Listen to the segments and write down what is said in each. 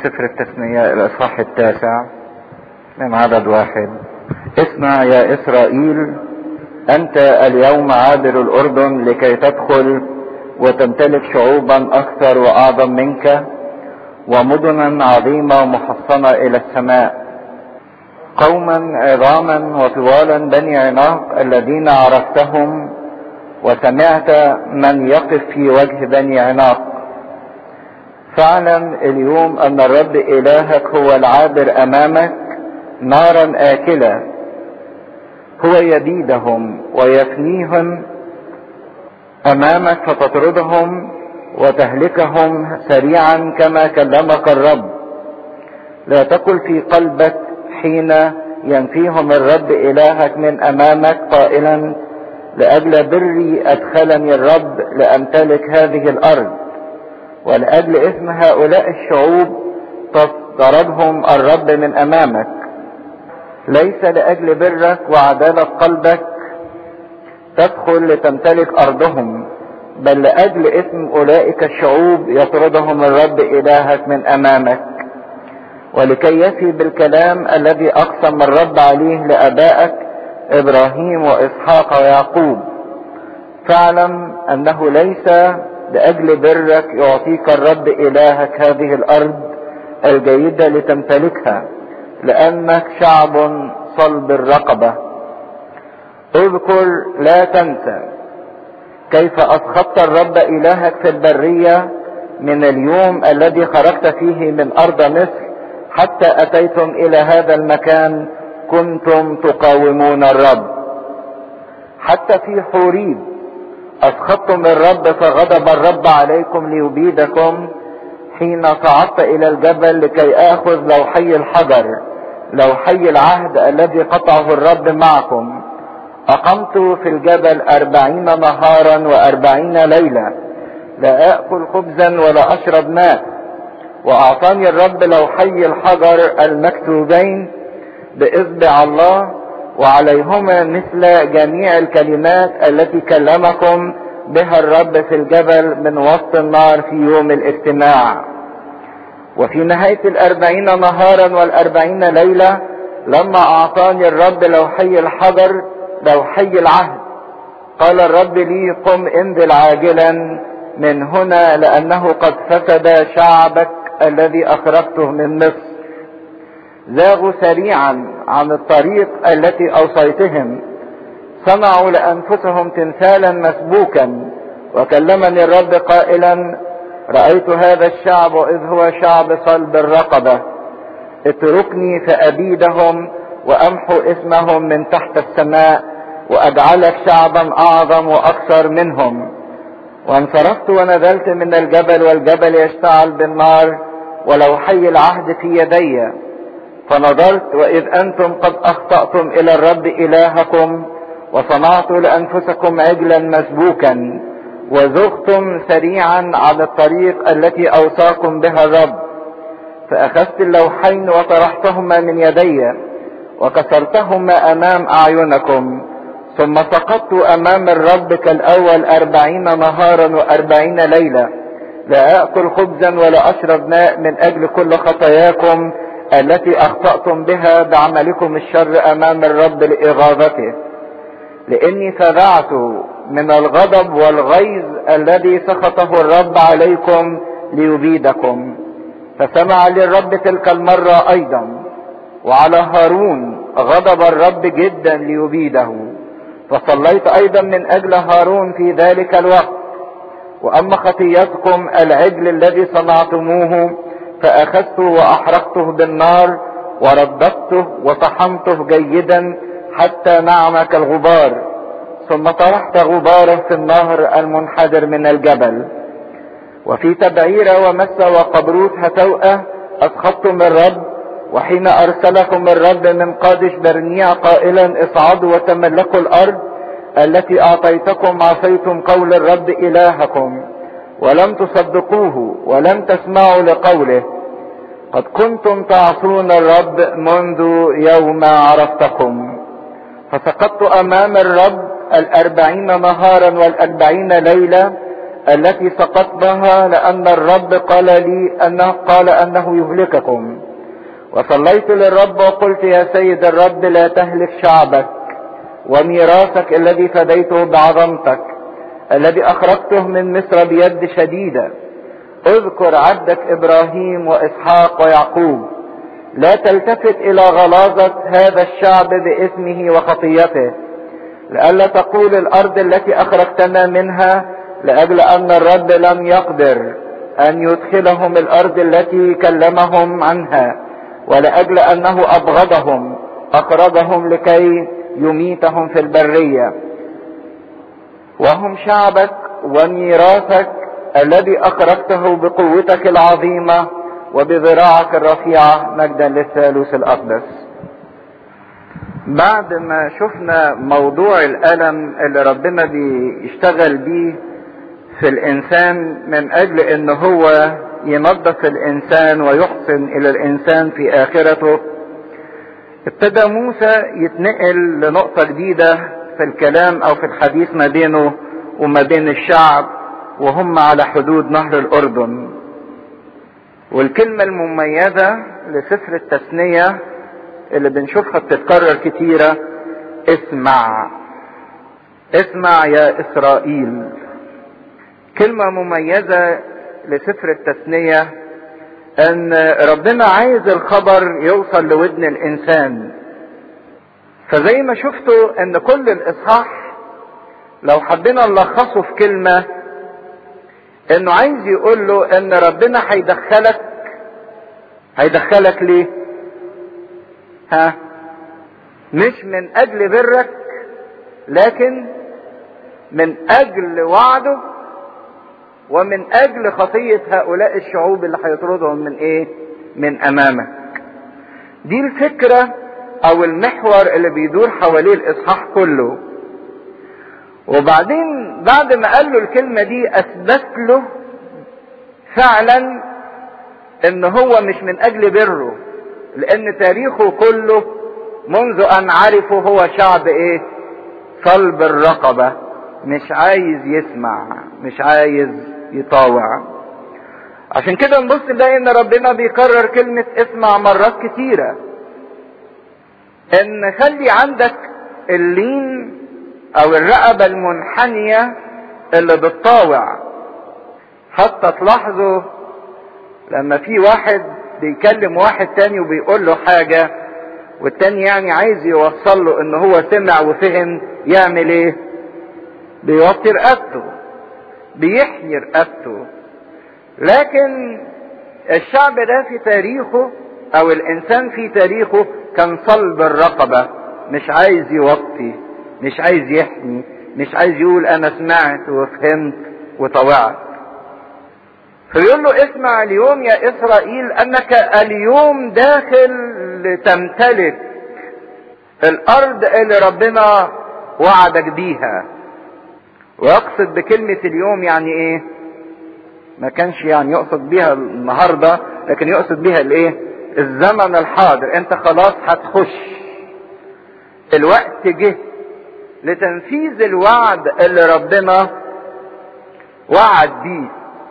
سفر التثنية الإصحاح التاسع من عدد واحد اسمع يا إسرائيل أنت اليوم عابر الأردن لكي تدخل وتمتلك شعوبا أكثر وأعظم منك ومدنا عظيمة ومحصنة إلى السماء قوما عظاما وطوالا بني عناق الذين عرفتهم وسمعت من يقف في وجه بني عناق فاعلم اليوم ان الرب الهك هو العابر امامك نارا اكله هو يبيدهم ويفنيهم امامك فتطردهم وتهلكهم سريعا كما كلمك الرب لا تقل في قلبك حين ينفيهم الرب الهك من امامك قائلا لاجل بري ادخلني الرب لامتلك هذه الارض ولاجل اثم هؤلاء الشعوب طردهم الرب من امامك ليس لاجل برك وعداله قلبك تدخل لتمتلك ارضهم بل لاجل اثم اولئك الشعوب يطردهم الرب الهك من امامك ولكي يفي بالكلام الذي اقسم الرب عليه لابائك ابراهيم واسحاق ويعقوب فاعلم انه ليس لاجل برك يعطيك الرب الهك هذه الارض الجيده لتمتلكها لانك شعب صلب الرقبه اذكر لا تنسى كيف اسخطت الرب الهك في البريه من اليوم الذي خرجت فيه من ارض مصر حتى اتيتم الى هذا المكان كنتم تقاومون الرب حتى في حوريب اسخطتم الرب فغضب الرب عليكم ليبيدكم حين صعدت الى الجبل لكي اخذ لوحي الحجر لوحي العهد الذي قطعه الرب معكم اقمت في الجبل اربعين نهارا واربعين ليلة لا اكل خبزا ولا اشرب ماء واعطاني الرب لوحي الحجر المكتوبين باصبع الله وعليهما مثل جميع الكلمات التي كلمكم بها الرب في الجبل من وسط النار في يوم الاجتماع وفي نهاية الأربعين نهارا والأربعين ليلة لما أعطاني الرب لوحي الحجر لوحي العهد قال الرب لي قم انزل عاجلا من هنا لأنه قد فسد شعبك الذي أخرجته من مصر زاغوا سريعا عن الطريق التي أوصيتهم صنعوا لأنفسهم تمثالا مسبوكا وكلمني الرب قائلا رأيت هذا الشعب إذ هو شعب صلب الرقبة اتركني فأبيدهم وأمحو اسمهم من تحت السماء وأجعلك شعبا أعظم وأكثر منهم وانصرفت ونزلت من الجبل والجبل يشتعل بالنار ولوحي العهد في يدي فنظرت وإذ أنتم قد أخطأتم إلى الرب إلهكم وصنعت لأنفسكم عجلا مسبوكا وزغتم سريعا على الطريق التي أوصاكم بها الرب فأخذت اللوحين وطرحتهما من يدي وكسرتهما أمام أعينكم ثم سقطت أمام الرب كالأول أربعين نهارا وأربعين ليلة لا أكل خبزا ولا أشرب ماء من أجل كل خطاياكم التي أخطأتم بها بعملكم الشر أمام الرب لإغاظته لإني فزعت من الغضب والغيظ الذي سخطه الرب عليكم ليبيدكم فسمع للرب تلك المرة أيضا وعلى هارون غضب الرب جدا ليبيده فصليت أيضا من أجل هارون في ذلك الوقت وأما خطيتكم العجل الذي صنعتموه فأخذته وأحرقته بالنار ورددته وطحنته جيدا حتى نعم كالغبار ثم طرحت غباره في النهر المنحدر من الجبل وفي تبعيرة ومسة وقبروت هتوأة أسخطتم الرب وحين أرسلكم الرب من قادش برنيع قائلا اصعدوا وتملكوا الأرض التي أعطيتكم عصيتم قول الرب إلهكم ولم تصدقوه ولم تسمعوا لقوله قد كنتم تعصون الرب منذ يوم عرفتكم فسقطت امام الرب الاربعين نهارا والاربعين ليلة التي سقطتها لأن الرب قال لي أنه قال أنه يهلككم وصليت للرب وقلت يا سيد الرب لا تهلك شعبك وميراثك الذي فديته بعظمتك الذي أخرجته من مصر بيد شديدة اذكر عبدك إبراهيم وإسحاق ويعقوب لا تلتفت إلى غلاظة هذا الشعب بإثمه وخطيته لئلا تقول الأرض التي أخرجتنا منها لأجل أن الرب لم يقدر أن يدخلهم الأرض التي كلمهم عنها ولأجل أنه أبغضهم أخرجهم لكي يميتهم في البرية وهم شعبك وميراثك الذي أخرجته بقوتك العظيمة وبذراعك الرفيعة مجدا للثالوث الأقدس بعد ما شفنا موضوع الألم اللي ربنا بيشتغل بيه في الإنسان من أجل إن هو ينظف الإنسان ويحسن إلى الإنسان في آخرته ابتدى موسى يتنقل لنقطة جديدة في الكلام أو في الحديث ما بينه وما بين الشعب وهم على حدود نهر الأردن والكلمة المميزة لسفر التثنية اللي بنشوفها بتتكرر كتيرة اسمع اسمع يا إسرائيل كلمة مميزة لسفر التثنية ان ربنا عايز الخبر يوصل لودن الانسان فزي ما شفتوا ان كل الاصحاح لو حبينا نلخصه في كلمة انه عايز يقول له ان ربنا هيدخلك هيدخلك ليه ها مش من اجل برك لكن من اجل وعده ومن اجل خطية هؤلاء الشعوب اللي هيطردهم من ايه من امامك دي الفكرة او المحور اللي بيدور حواليه الاصحاح كله وبعدين بعد ما قال له الكلمة دي اثبت له فعلا ان هو مش من اجل بره لان تاريخه كله منذ ان عرفه هو شعب ايه صلب الرقبة مش عايز يسمع مش عايز يطاوع عشان كده نبص نلاقي ان ربنا بيكرر كلمة اسمع مرات كتيرة ان خلي عندك اللين او الرقبة المنحنية اللي بتطاوع حتى تلاحظوا لما في واحد بيكلم واحد تاني وبيقول له حاجة والتاني يعني عايز يوصل له ان هو سمع وفهم يعمل ايه بيوطي رقبته بيحيي رقبته لكن الشعب ده في تاريخه او الانسان في تاريخه كان صلب الرقبة مش عايز يوطي مش عايز يحمي مش عايز يقول انا سمعت وفهمت وطوعت فيقول له اسمع اليوم يا اسرائيل انك اليوم داخل لتمتلك الارض اللي ربنا وعدك بيها ويقصد بكلمة اليوم يعني ايه ما كانش يعني يقصد بيها النهاردة لكن يقصد بيها الايه الزمن الحاضر انت خلاص هتخش الوقت جه لتنفيذ الوعد اللي ربنا وعد بيه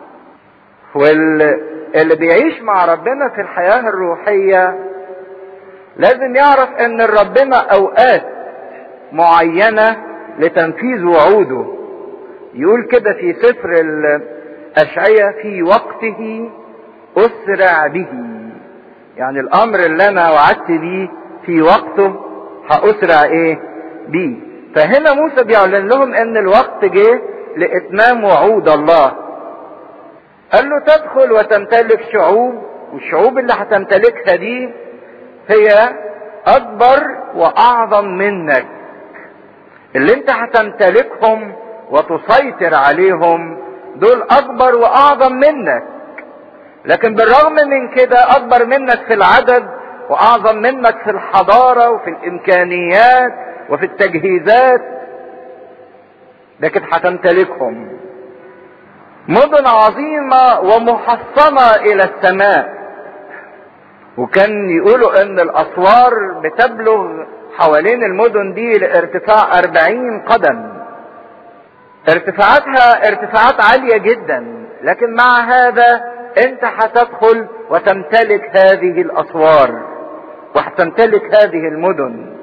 واللي بيعيش مع ربنا في الحياة الروحية لازم يعرف ان ربنا اوقات معينة لتنفيذ وعوده يقول كده في سفر الأشعية في وقته أسرع به يعني الأمر اللي أنا وعدت بيه في وقته هأسرع إيه بيه فهنا موسى بيعلن لهم إن الوقت جه لإتمام وعود الله قال له تدخل وتمتلك شعوب والشعوب اللي هتمتلكها دي هي أكبر وأعظم منك اللي انت هتمتلكهم وتسيطر عليهم دول اكبر واعظم منك لكن بالرغم من كده اكبر منك في العدد واعظم منك في الحضارة وفي الامكانيات وفي التجهيزات لكن هتمتلكهم مدن عظيمة ومحصنة الى السماء وكان يقولوا ان الاسوار بتبلغ حوالين المدن دي لارتفاع أربعين قدم ارتفاعاتها ارتفاعات عالية جدا لكن مع هذا انت هتدخل وتمتلك هذه الاسوار وهتمتلك هذه المدن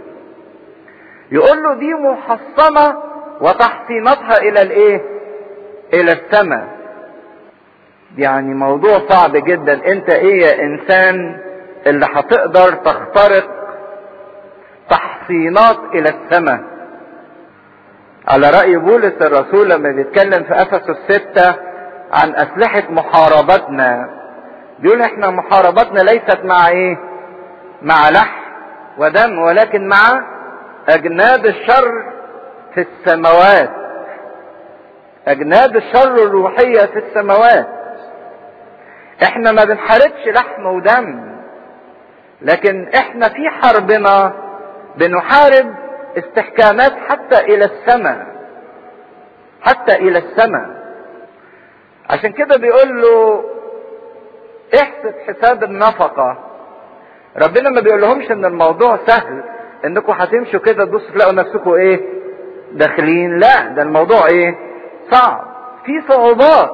يقول له دي محصنة وتحصيناتها الى الايه الى السماء يعني موضوع صعب جدا انت ايه يا انسان اللي هتقدر تخترق تحصينات الى السماء على رأي بولس الرسول لما بيتكلم في افسس ستة عن اسلحة محاربتنا بيقول احنا محاربتنا ليست مع ايه مع لحم ودم ولكن مع اجناد الشر في السماوات اجناد الشر الروحية في السماوات احنا ما بنحاربش لحم ودم لكن احنا في حربنا بنحارب استحكامات حتى الى السماء حتى الى السماء عشان كده بيقول له احسب حساب النفقة ربنا ما بيقول لهمش ان الموضوع سهل انكم هتمشوا كده تبصوا تلاقوا نفسكم ايه داخلين لا ده الموضوع ايه صعب في صعوبات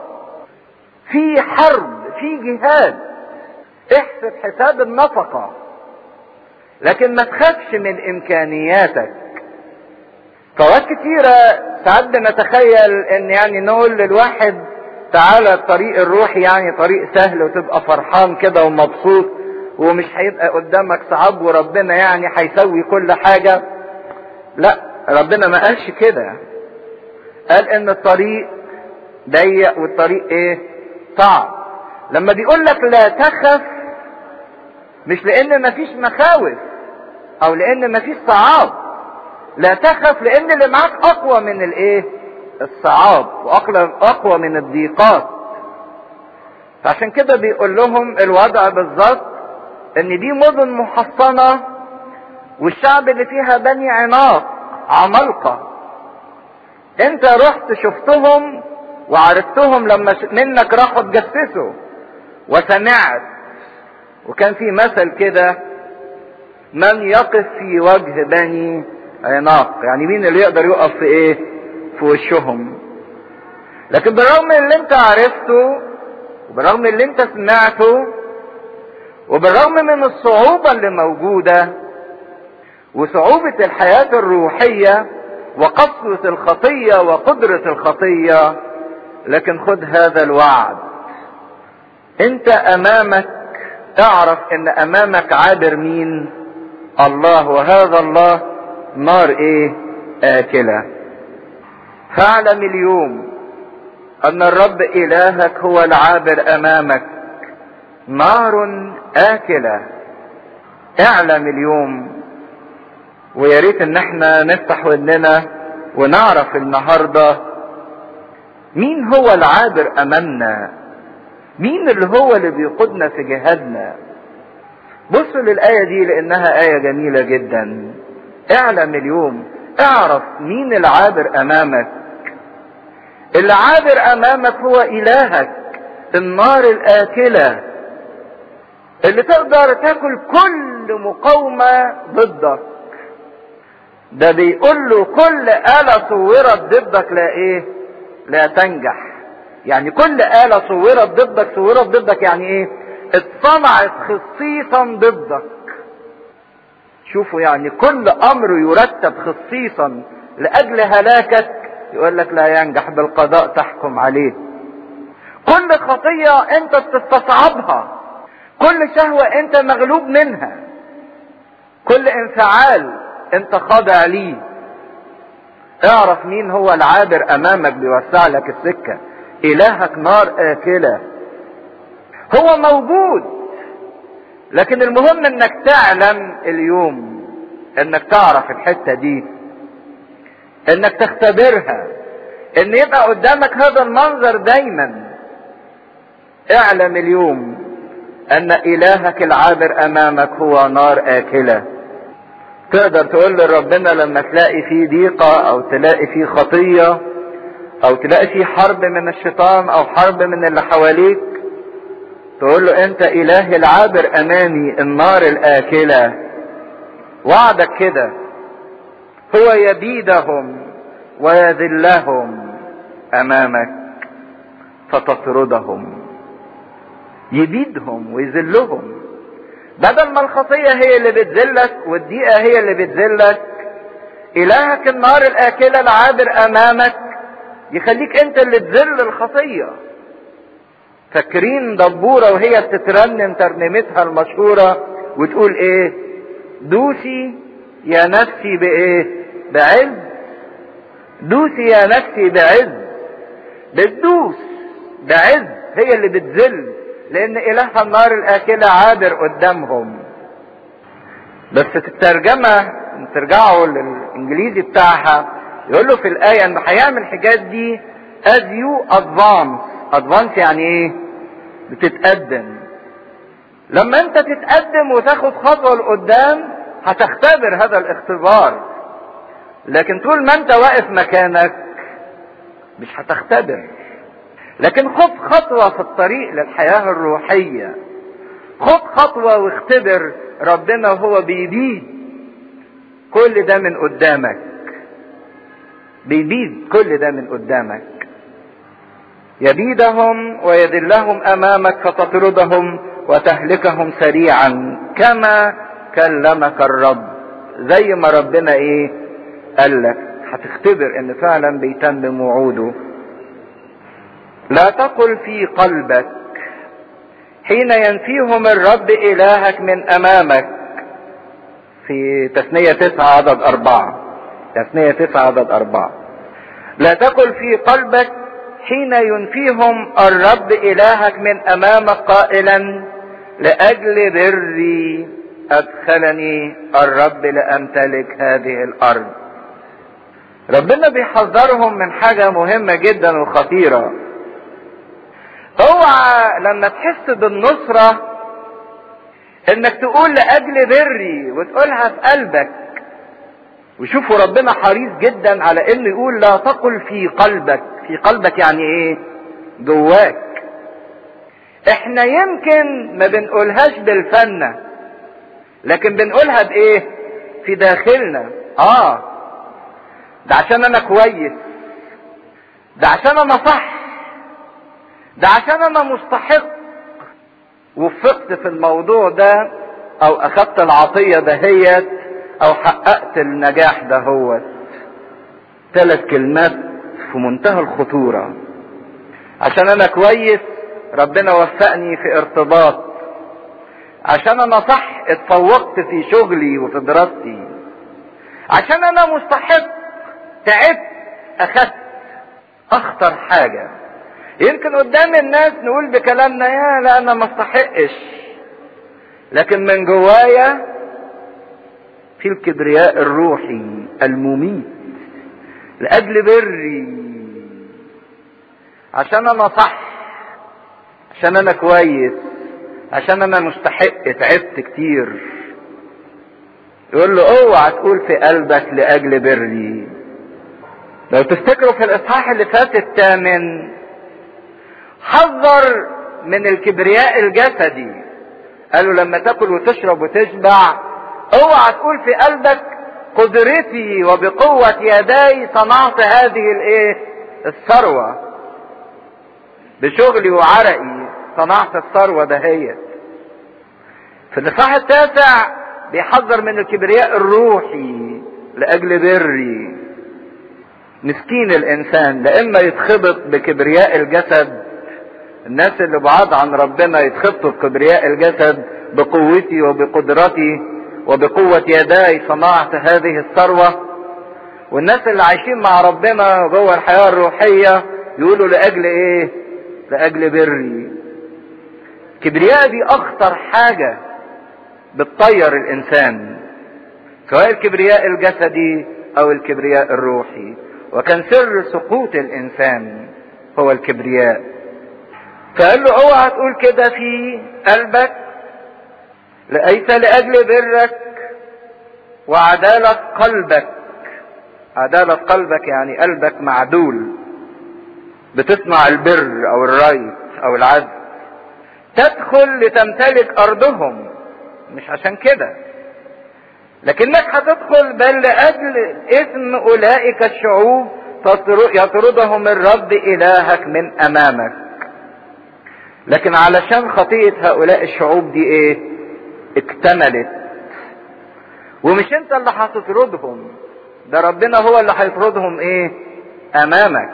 في حرب في جهاد احسب حساب النفقة لكن ما تخافش من امكانياتك فوقت كتيرة ساعات بنتخيل ان يعني نقول للواحد تعالى الطريق الروحي يعني طريق سهل وتبقى فرحان كده ومبسوط ومش هيبقى قدامك صعب وربنا يعني هيسوي كل حاجة لا ربنا ما قالش كده قال ان الطريق ضيق والطريق ايه صعب لما بيقول لك لا تخف مش لان مفيش مخاوف او لان مفيش صعاب لا تخف لان اللي معاك اقوى من الايه الصعاب واقوى من الضيقات فعشان كده بيقول لهم الوضع بالظبط ان دي مدن محصنة والشعب اللي فيها بني عناق عمالقة انت رحت شفتهم وعرفتهم لما منك راحوا تجسسوا وسمعت وكان في مثل كده من يقف في وجه بني عناق يعني مين اللي يقدر يقف في ايه في وشهم لكن بالرغم من اللي انت عرفته وبالرغم من اللي انت سمعته وبالرغم من الصعوبة اللي موجودة وصعوبة الحياة الروحية وقسوة الخطية وقدرة الخطية لكن خد هذا الوعد انت امامك اعرف ان امامك عابر مين الله وهذا الله نار ايه اكله فاعلم اليوم ان الرب الهك هو العابر امامك نار اكله اعلم اليوم ويا ريت ان احنا نفتح ودننا ونعرف النهارده مين هو العابر امامنا مين اللي هو اللي بيقودنا في جهادنا بصوا للآية دي لأنها آية جميلة جدا اعلم اليوم اعرف مين العابر أمامك العابر أمامك هو إلهك النار الآكلة اللي تقدر تاكل كل مقاومة ضدك ده بيقول له كل آلة صورت ضدك لا ايه لا تنجح يعني كل آلة صورت ضدك صورت ضدك يعني ايه اتصنعت خصيصا ضدك شوفوا يعني كل امر يرتب خصيصا لاجل هلاكك يقول لك لا ينجح بالقضاء تحكم عليه كل خطية انت بتستصعبها كل شهوة انت مغلوب منها كل انفعال انت خاضع ليه اعرف مين هو العابر امامك بيوسع لك السكة الهك نار اكلة هو موجود لكن المهم انك تعلم اليوم انك تعرف الحتة دي انك تختبرها ان يبقى قدامك هذا المنظر دايما اعلم اليوم ان الهك العابر امامك هو نار اكله تقدر تقول لربنا لما تلاقي فيه ضيقة او تلاقي فيه خطية او تلاقي فيه حرب من الشيطان او حرب من اللي حواليك تقول له انت اله العابر امامي النار الاكلة وعدك كده هو يبيدهم ويذلهم امامك فتطردهم يبيدهم ويذلهم بدل ما الخطية هي اللي بتذلك والضيقة هي اللي بتذلك إلهك النار الآكلة العابر أمامك يخليك أنت اللي تذل الخطية فاكرين دبورة وهي بتترنم ترنيمتها المشهورة وتقول إيه دوسي يا نفسي بإيه بعز دوسي يا نفسي بعز بتدوس بعز هي اللي بتذل لان اله النار الاكله عابر قدامهم بس في الترجمه ترجعوا للانجليزي بتاعها يقول له في الايه ان هيعمل الحاجات دي as you advance advance يعني ايه بتتقدم لما انت تتقدم وتاخد خطوه لقدام هتختبر هذا الاختبار لكن طول ما انت واقف مكانك مش هتختبر لكن خد خطوة في الطريق للحياة الروحية خد خطوة واختبر ربنا وهو بيبيد كل ده من قدامك بيبيد كل ده من قدامك يبيدهم ويذلهم امامك فتطردهم وتهلكهم سريعا كما كلمك الرب زي ما ربنا ايه قال لك هتختبر ان فعلا بيتمم وعوده لا تقل في قلبك حين ينفيهم الرب إلهك من أمامك في تثنية تسعة عدد أربعة تثنية تسعة عدد أربعة لا تقل في قلبك حين ينفيهم الرب إلهك من أمامك قائلا لأجل بري أدخلني الرب لأمتلك هذه الأرض ربنا بيحذرهم من حاجة مهمة جدا وخطيرة اوعى لما تحس بالنصرة انك تقول لاجل بري وتقولها في قلبك وشوفوا ربنا حريص جدا على انه يقول لا تقل في قلبك في قلبك يعني ايه جواك احنا يمكن ما بنقولهاش بالفنة لكن بنقولها بايه في داخلنا اه ده عشان انا كويس ده عشان انا صح ده عشان انا مستحق وفقت في الموضوع ده او اخدت العطية دهيت او حققت النجاح دهوت ثلاث كلمات في منتهى الخطورة عشان انا كويس ربنا وفقني في ارتباط عشان انا صح اتفوقت في شغلي وفي دراستي عشان انا مستحق تعبت اخدت اخطر حاجه يمكن قدام الناس نقول بكلامنا يا لا انا ما استحقش لكن من جوايا في الكبرياء الروحي المميت لاجل بري عشان انا صح عشان انا كويس عشان انا مستحق تعبت كتير يقول له اوعى تقول في قلبك لاجل بري لو تفتكروا في الاصحاح اللي فات الثامن حذر من الكبرياء الجسدي قالوا لما تاكل وتشرب وتشبع اوعى تقول في قلبك قدرتي وبقوة يداي صنعت هذه الايه الثروة بشغلي وعرقي صنعت الثروة دهيت في الاصحاح التاسع بيحذر من الكبرياء الروحي لاجل بري مسكين الانسان لاما يتخبط بكبرياء الجسد الناس اللي بعاد عن ربنا يتخبطوا بكبرياء الجسد بقوتي وبقدرتي وبقوة يداي صنعت هذه الثروة والناس اللي عايشين مع ربنا جوه الحياة الروحية يقولوا لأجل إيه؟ لأجل بري. الكبرياء دي أخطر حاجة بتطير الإنسان سواء الكبرياء الجسدي أو الكبرياء الروحي وكان سر سقوط الإنسان هو الكبرياء فقال له اوعى تقول كده في قلبك ليس لاجل برك وعدالة قلبك عدالة قلبك يعني قلبك معدول بتصنع البر او الري او العدل تدخل لتمتلك ارضهم مش عشان كده لكنك هتدخل بل لاجل اسم اولئك الشعوب يطردهم الرب إلهك من أمامك لكن علشان خطيئة هؤلاء الشعوب دي ايه اكتملت ومش انت اللي هتطردهم ده ربنا هو اللي هيطردهم ايه امامك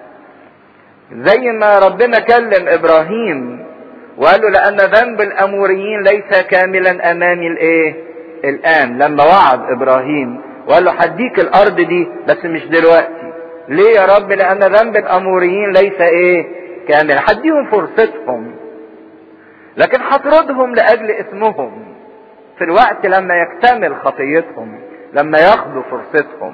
زي ما ربنا كلم ابراهيم وقال له لان ذنب الاموريين ليس كاملا امامي الايه الان لما وعد ابراهيم وقال له هديك الارض دي بس مش دلوقتي ليه يا رب لان ذنب الاموريين ليس ايه كامل هديهم فرصتهم لكن هطردهم لاجل اسمهم في الوقت لما يكتمل خطيتهم لما ياخدوا فرصتهم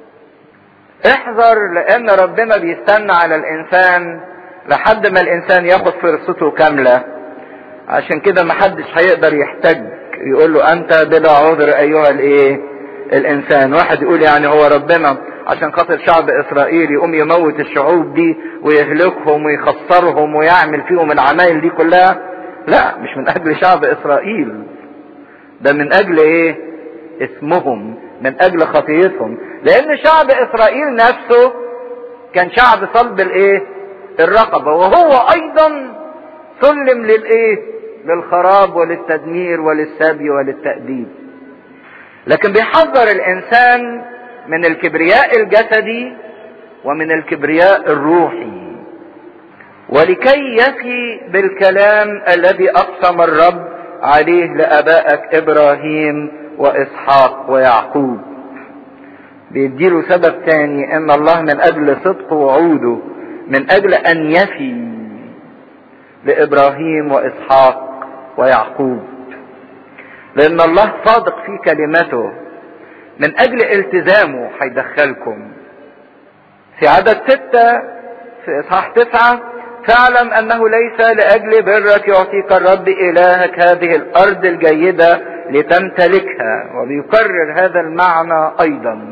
احذر لان ربنا بيستنى على الانسان لحد ما الانسان ياخد فرصته كاملة عشان كده محدش هيقدر يحتج يقول له انت بلا عذر ايها الايه الانسان واحد يقول يعني هو ربنا عشان خاطر شعب اسرائيل يقوم يموت الشعوب دي ويهلكهم ويخسرهم ويعمل فيهم العمايل دي كلها لا مش من اجل شعب اسرائيل ده من اجل ايه اسمهم من اجل خطيتهم لان شعب اسرائيل نفسه كان شعب صلب الايه الرقبة وهو ايضا سلم للايه للخراب وللتدمير وللسبي وللتأديب لكن بيحذر الانسان من الكبرياء الجسدي ومن الكبرياء الروحي ولكي يفي بالكلام الذي اقسم الرب عليه لابائك ابراهيم واسحاق ويعقوب بيديله سبب تاني ان الله من اجل صدق وعوده من اجل ان يفي لابراهيم واسحاق ويعقوب لان الله صادق في كلمته من اجل التزامه هيدخلكم في عدد ستة في اصحاح تسعة فاعلم انه ليس لاجل برك يعطيك الرب الهك هذه الارض الجيدة لتمتلكها وبيكرر هذا المعنى ايضا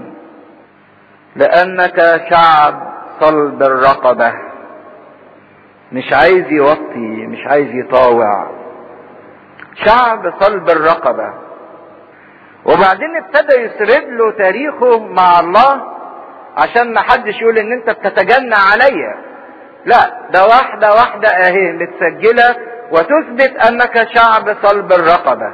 لانك شعب صلب الرقبة مش عايز يوطي مش عايز يطاوع شعب صلب الرقبة وبعدين ابتدى يسرد له تاريخه مع الله عشان ما حدش يقول ان انت بتتجنى عليا لا ده واحدة واحدة اهي متسجلة وتثبت انك شعب صلب الرقبة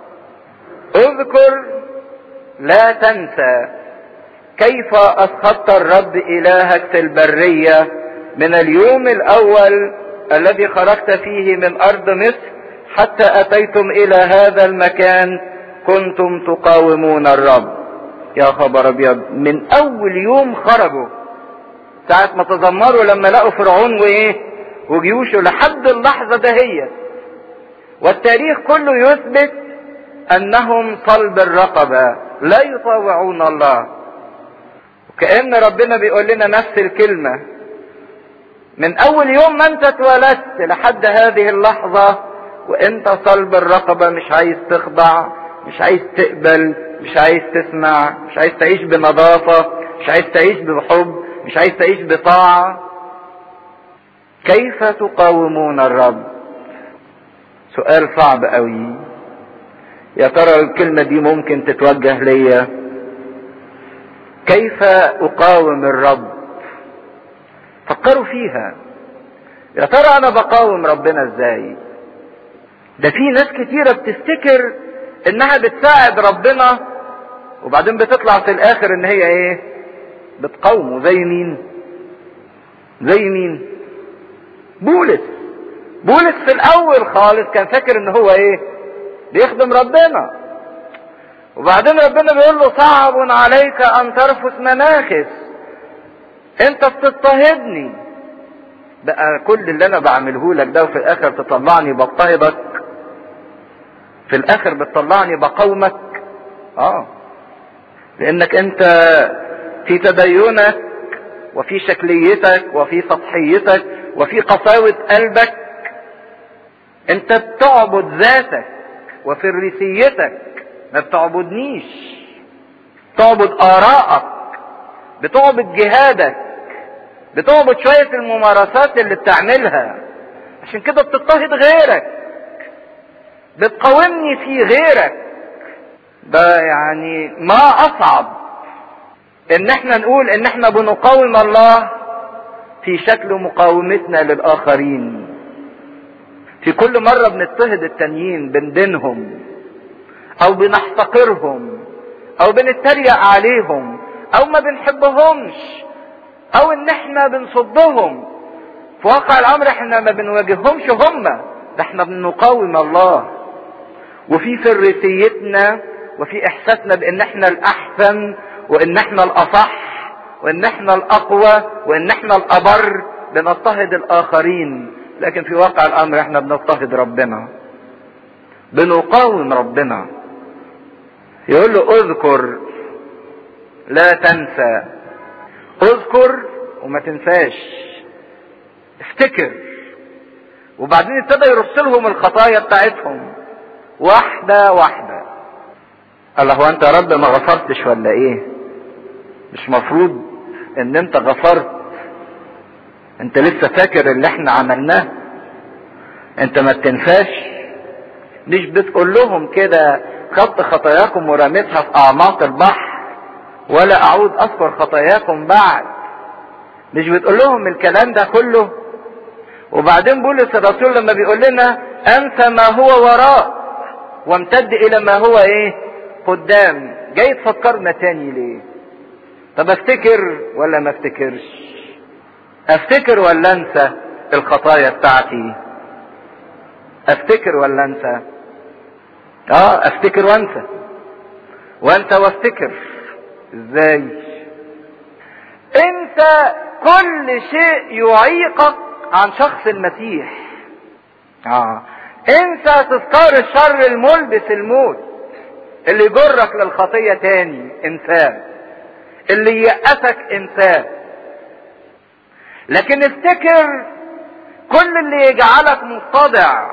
اذكر لا تنسى كيف اسخطت الرب الهك في البرية من اليوم الاول الذي خرجت فيه من ارض مصر حتى اتيتم الى هذا المكان كنتم تقاومون الرب يا خبر ابيض من اول يوم خرجوا ساعة ما تذمروا لما لقوا فرعون وايه وجيوشه لحد اللحظة دهيت والتاريخ كله يثبت انهم صلب الرقبة لا يطاوعون الله وكأن ربنا بيقول لنا نفس الكلمة من اول يوم ما انت اتولدت لحد هذه اللحظة وانت صلب الرقبة مش عايز تخضع مش عايز تقبل مش عايز تسمع مش عايز تعيش بنظافة مش عايز تعيش بحب مش عايز تعيش بطاعة كيف تقاومون الرب سؤال صعب قوي يا ترى الكلمة دي ممكن تتوجه ليا كيف اقاوم الرب فكروا فيها يا ترى انا بقاوم ربنا ازاي ده في ناس كتيرة بتفتكر انها بتساعد ربنا وبعدين بتطلع في الاخر ان هي ايه بتقاومه زي مين زي مين بولس بولس في الاول خالص كان فاكر ان هو ايه بيخدم ربنا وبعدين ربنا بيقول له صعب عليك ان ترفس مناخس انت بتضطهدني بقى كل اللي انا بعمله لك ده وفي الاخر تطلعني بضطهدك في الاخر بتطلعني بقومك اه لانك انت في تدينك وفي شكليتك وفي سطحيتك وفي قساوة قلبك انت بتعبد ذاتك وفريسيتك ما بتعبدنيش تعبد آراءك بتعبد جهادك بتعبد شوية الممارسات اللي بتعملها عشان كده بتضطهد غيرك بتقاومني في غيرك ده يعني ما أصعب ان احنا نقول ان احنا بنقاوم الله في شكل مقاومتنا للاخرين في كل مرة بنضطهد التانيين بندينهم او بنحتقرهم او بنتريق عليهم او ما بنحبهمش او ان احنا بنصدهم في واقع الامر احنا ما بنواجههمش هم ده احنا بنقاوم الله وفي فريسيتنا وفي احساسنا بان احنا الاحسن وان احنا الاصح وان احنا الاقوى وان احنا الابر بنضطهد الاخرين لكن في واقع الامر احنا بنضطهد ربنا بنقاوم ربنا يقول له اذكر لا تنسى اذكر وما تنساش افتكر وبعدين ابتدى يرص لهم الخطايا بتاعتهم واحدة واحدة قال له هو انت يا رب ما غفرتش ولا ايه مش مفروض ان انت غفرت انت لسه فاكر اللي احنا عملناه انت ما بتنساش مش بتقول لهم كده خدت خطاياكم ورميتها في اعماق البحر ولا اعود اذكر خطاياكم بعد مش بتقول لهم الكلام ده كله وبعدين بولس الرسول لما بيقول لنا انسى ما هو وراء وامتد الى ما هو ايه قدام جاي تفكرنا تاني ليه طب افتكر ولا ما افتكرش افتكر ولا انسى الخطايا بتاعتي افتكر ولا انسى اه افتكر وانسى وانسى وافتكر ازاي انت كل شيء يعيقك عن شخص المسيح اه انسى تذكار الشر الملبس الموت اللي يجرك للخطية تاني انساه اللي يأسك انساه لكن افتكر كل اللي يجعلك متضع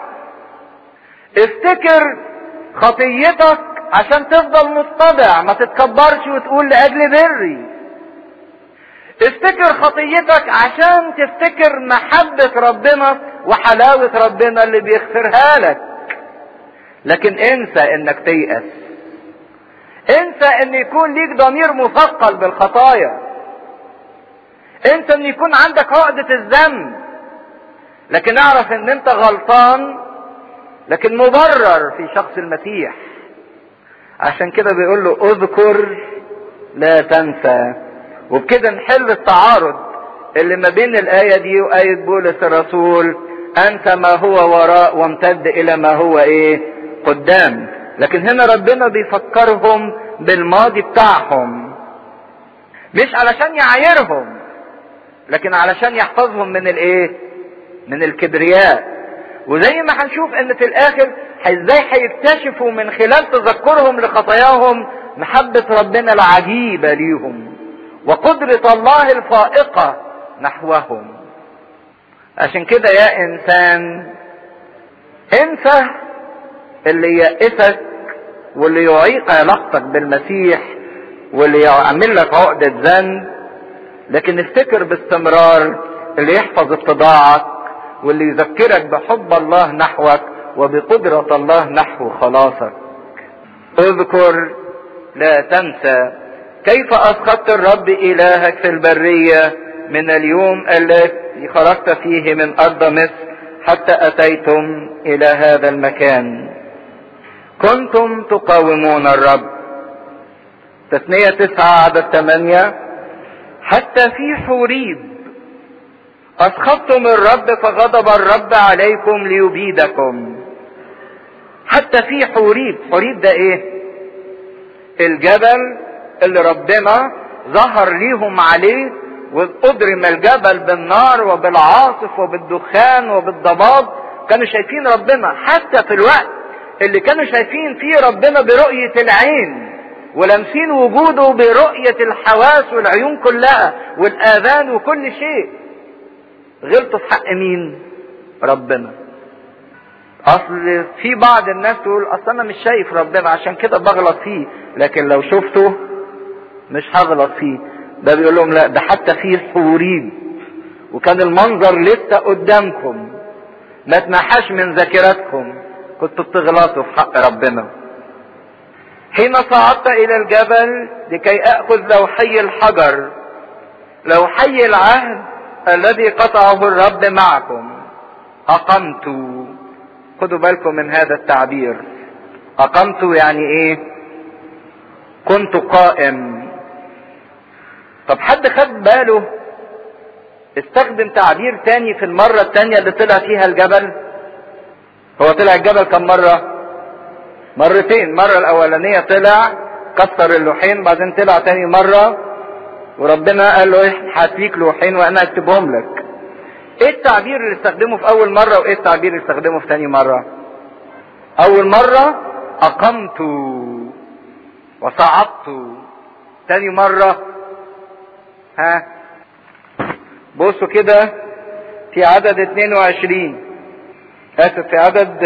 افتكر خطيتك عشان تفضل متضع ما تتكبرش وتقول لأجل بري افتكر خطيتك عشان تفتكر محبة ربنا وحلاوة ربنا اللي بيغفرها لك لكن انسى انك تيأس انسى ان يكون ليك ضمير مثقل بالخطايا انسى ان يكون عندك عقدة الذنب لكن اعرف ان انت غلطان لكن مبرر في شخص المسيح عشان كده بيقول له اذكر لا تنسى وبكده نحل التعارض اللي ما بين الآية دي وآية بولس الرسول أنسى ما هو وراء وامتد إلى ما هو إيه قدام لكن هنا ربنا بيفكرهم بالماضي بتاعهم مش علشان يعايرهم لكن علشان يحفظهم من الايه من الكبرياء وزي ما هنشوف ان في الاخر ازاي هيكتشفوا من خلال تذكرهم لخطاياهم محبة ربنا العجيبة ليهم وقدرة الله الفائقة نحوهم عشان كده يا انسان انسى اللي يئسك واللي يعيق علاقتك بالمسيح واللي يعمل لك عقدة ذنب لكن افتكر باستمرار اللي يحفظ اتضاعك واللي يذكرك بحب الله نحوك وبقدرة الله نحو خلاصك اذكر لا تنسى كيف اسخطت الرب الهك في البرية من اليوم الذي خرجت فيه من ارض مصر حتى اتيتم الى هذا المكان كنتم تقاومون الرب تثنية تسعة عدد ثمانية حتى في حوريب أسخطتم الرب فغضب الرب عليكم ليبيدكم حتى في حوريب حوريب ده ايه الجبل اللي ربنا ظهر ليهم عليه وأضرم الجبل بالنار وبالعاصف وبالدخان وبالضباب كانوا شايفين ربنا حتى في الوقت اللي كانوا شايفين فيه ربنا برؤية العين ولامسين وجوده برؤية الحواس والعيون كلها والآذان وكل شيء غلطوا في حق مين ربنا اصل في بعض الناس تقول اصل انا مش شايف ربنا عشان كده بغلط فيه لكن لو شفته مش هغلط فيه ده بيقول لهم لا ده حتى فيه حوريب وكان المنظر لسه قدامكم ما تنحاش من ذاكرتكم كنتوا بتغلطوا في حق ربنا حين صعدت الى الجبل لكي اخذ لوحي الحجر لوحي العهد الذي قطعه الرب معكم اقمت خدوا بالكم من هذا التعبير اقمت يعني ايه كنت قائم طب حد خد باله استخدم تعبير تاني في المرة التانية اللي طلع فيها الجبل هو طلع الجبل كم مرة مرتين المرة الاولانية طلع كسر اللوحين بعدين طلع تاني مرة وربنا قال له ايه هديك لوحين وانا اكتبهم لك ايه التعبير اللي استخدمه في اول مرة وايه التعبير اللي استخدمه في تاني مرة اول مرة اقمت وصعدت تاني مرة ها بصوا كده في عدد 22 اسف في عدد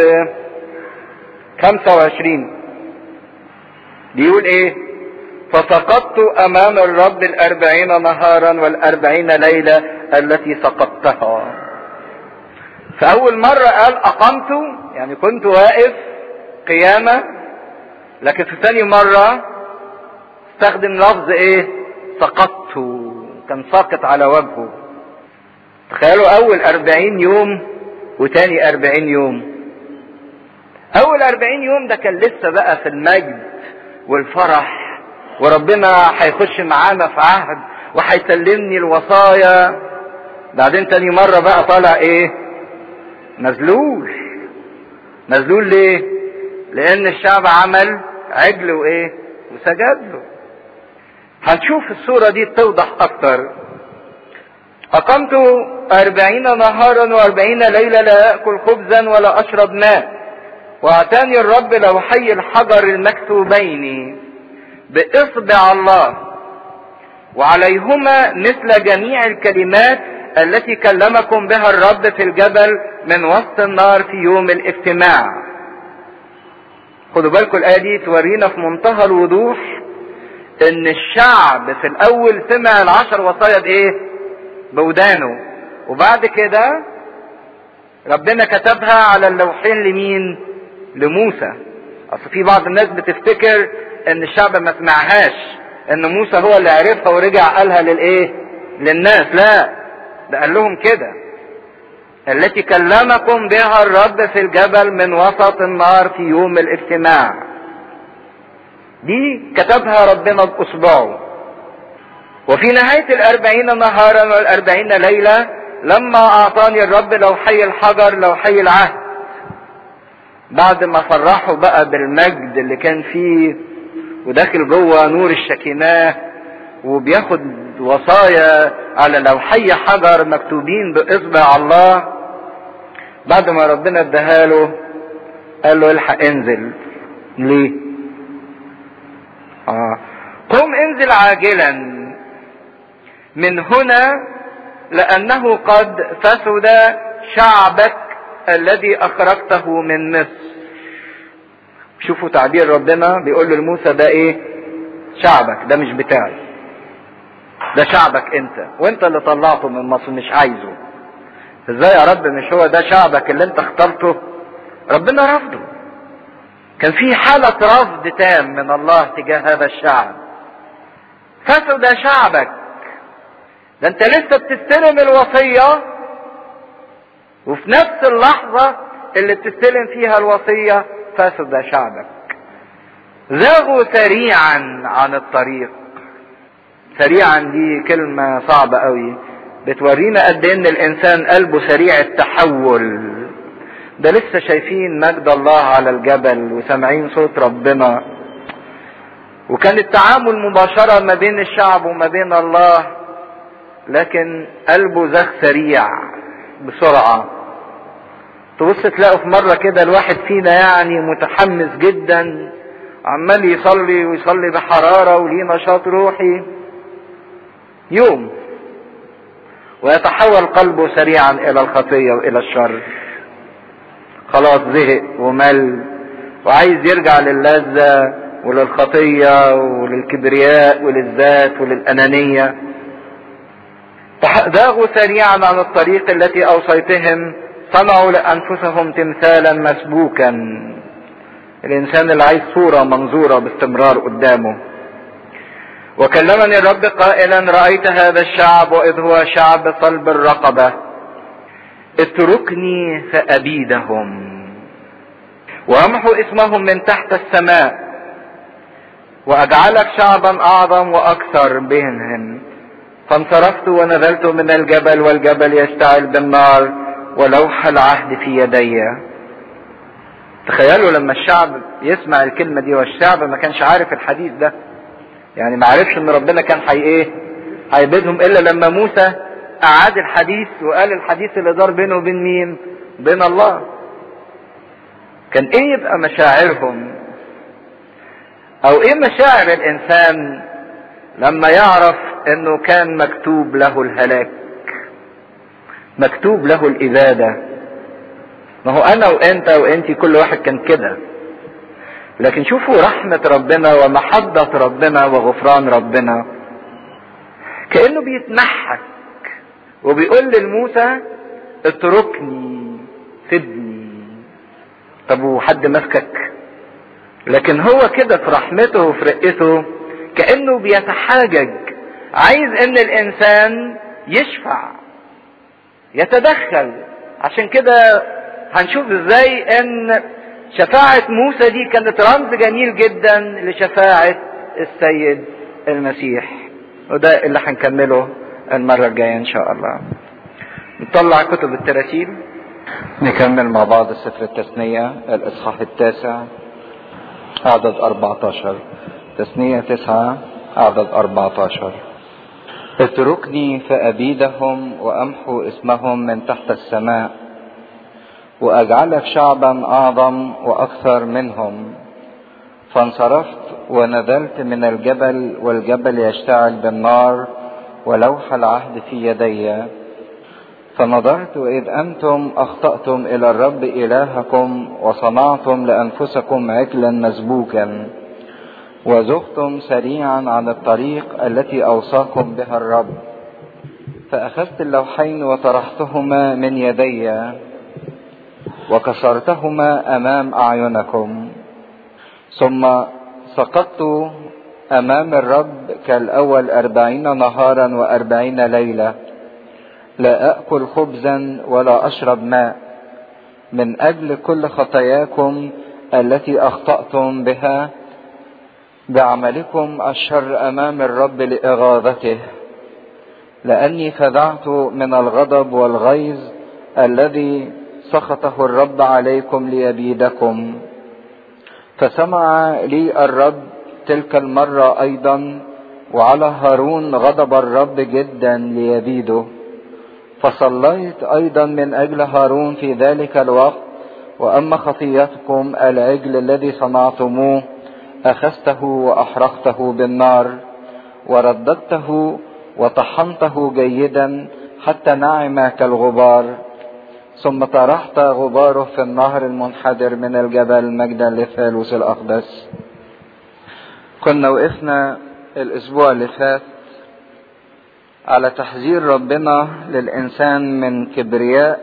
25 بيقول ايه فسقطت امام الرب الاربعين نهارا والاربعين ليلة التي سقطتها فاول مرة قال اقمت يعني كنت واقف قيامة لكن في ثاني مرة استخدم لفظ ايه سقطت كان ساقط على وجهه تخيلوا اول اربعين يوم وتاني اربعين يوم اول اربعين يوم ده كان لسه بقى في المجد والفرح وربنا هيخش معانا في عهد وهيسلمني الوصايا بعدين تاني مرة بقى طالع ايه مذلول مذلول ليه لان الشعب عمل عجل وايه وسجد له هنشوف الصورة دي توضح اكتر اقمت اربعين نهارا واربعين ليلة لا اكل خبزا ولا اشرب ماء واعطاني الرب لوحي الحجر المكتوبين باصبع الله وعليهما مثل جميع الكلمات التي كلمكم بها الرب في الجبل من وسط النار في يوم الاجتماع خدوا بالكم الايه دي تورينا في منتهى الوضوح ان الشعب في الاول سمع العشر وصايا بايه بودانه وبعد كده ربنا كتبها على اللوحين لمين لموسى اصل في بعض الناس بتفتكر ان الشعب ما سمعهاش ان موسى هو اللي عرفها ورجع قالها للايه للناس لا ده قال لهم كده التي كلمكم بها الرب في الجبل من وسط النار في يوم الاجتماع دي كتبها ربنا باصبعه وفي نهاية الأربعين نهارا والأربعين ليلة لما أعطاني الرب لوحي الحجر لوحي العهد بعد ما فرحوا بقى بالمجد اللي كان فيه وداخل جوه نور الشكيناه وبياخد وصايا على لوحي حجر مكتوبين باصبع الله بعد ما ربنا اداها له قال له الحق انزل ليه آه. قم انزل عاجلا من هنا لانه قد فسد شعبك الذي اخرجته من مصر شوفوا تعبير ربنا بيقول له لموسى ده ايه شعبك ده مش بتاعي ده شعبك انت وانت اللي طلعته من مصر مش عايزه ازاي يا رب مش هو ده شعبك اللي انت اخترته ربنا رفضه كان في حالة رفض تام من الله تجاه هذا الشعب فسد شعبك ده انت لسه بتستلم الوصية وفي نفس اللحظة اللي بتستلم فيها الوصية فسد شعبك زاغوا سريعا عن الطريق سريعا دي كلمة صعبة قوي بتورينا قد ان الانسان قلبه سريع التحول ده لسه شايفين مجد الله على الجبل وسامعين صوت ربنا وكان التعامل مباشرة ما بين الشعب وما بين الله لكن قلبه زاغ سريع بسرعة تبص تلاقوا في مرة كده الواحد فينا يعني متحمس جدا عمال يصلي ويصلي بحرارة وليه نشاط روحي يوم ويتحول قلبه سريعا الى الخطية والى الشر خلاص زهق ومل وعايز يرجع للذة وللخطية وللكبرياء وللذات وللأنانية ذاغوا سريعا عن الطريق التي أوصيتهم صنعوا لأنفسهم تمثالا مسبوكا الانسان اللي عايز صورة منظورة باستمرار قدامه وكلمني الرب قائلا رأيت هذا الشعب وإذ هو شعب صلب الرقبة اتركني فأبيدهم وامحو اسمهم من تحت السماء واجعلك شعبا اعظم واكثر بينهم فانصرفت ونزلت من الجبل والجبل يشتعل بالنار ولوح العهد في يدي تخيلوا لما الشعب يسمع الكلمة دي والشعب ما كانش عارف الحديث ده يعني ما عرفش ان ربنا كان حي ايه هيبيدهم الا لما موسى اعاد الحديث وقال الحديث اللي دار بينه وبين مين بين الله كان ايه يبقى مشاعرهم او ايه مشاعر الانسان لما يعرف انه كان مكتوب له الهلاك مكتوب له الاباده ما هو انا وانت وانتي كل واحد كان كده لكن شوفوا رحمة ربنا ومحبة ربنا وغفران ربنا كأنه بيتنحك وبيقول لموسى اتركني سيبني طب وحد ماسكك لكن هو كده في رحمته وفي رقته كأنه بيتحاجج عايز ان الانسان يشفع يتدخل عشان كده هنشوف ازاي ان شفاعة موسى دي كانت رمز جميل جدا لشفاعة السيد المسيح وده اللي هنكمله المرة الجاية ان شاء الله نطلع كتب التراتيل نكمل مع بعض سفر التثنية الاصحاح التاسع عدد 14 تثنية تسعة عدد 14 اتركني فأبيدهم وأمحو اسمهم من تحت السماء وأجعلك شعبا أعظم وأكثر منهم فانصرفت ونزلت من الجبل والجبل يشتعل بالنار ولوح العهد في يدي فنظرت إذ أنتم أخطأتم إلى الرب إلهكم وصنعتم لأنفسكم عجلا مسبوكا وزغتم سريعا عن الطريق التي أوصاكم بها الرب فأخذت اللوحين وطرحتهما من يدي وكسرتهما أمام أعينكم ثم سقطت أمام الرب كالأول أربعين نهارا وأربعين ليلة لا أكل خبزا ولا أشرب ماء من أجل كل خطاياكم التي أخطأتم بها بعملكم الشر أمام الرب لإغاظته لأني فزعت من الغضب والغيظ الذي سخطه الرب عليكم ليبيدكم فسمع لي الرب تلك المرة أيضا وعلى هارون غضب الرب جدا ليبيده فصليت ايضا من اجل هارون في ذلك الوقت واما خطيتكم العجل الذي صنعتموه اخذته واحرقته بالنار ورددته وطحنته جيدا حتى نعم كالغبار ثم طرحت غباره في النهر المنحدر من الجبل مجدا للثالوث الاقدس كنا وقفنا الاسبوع اللي فات على تحذير ربنا للإنسان من كبرياء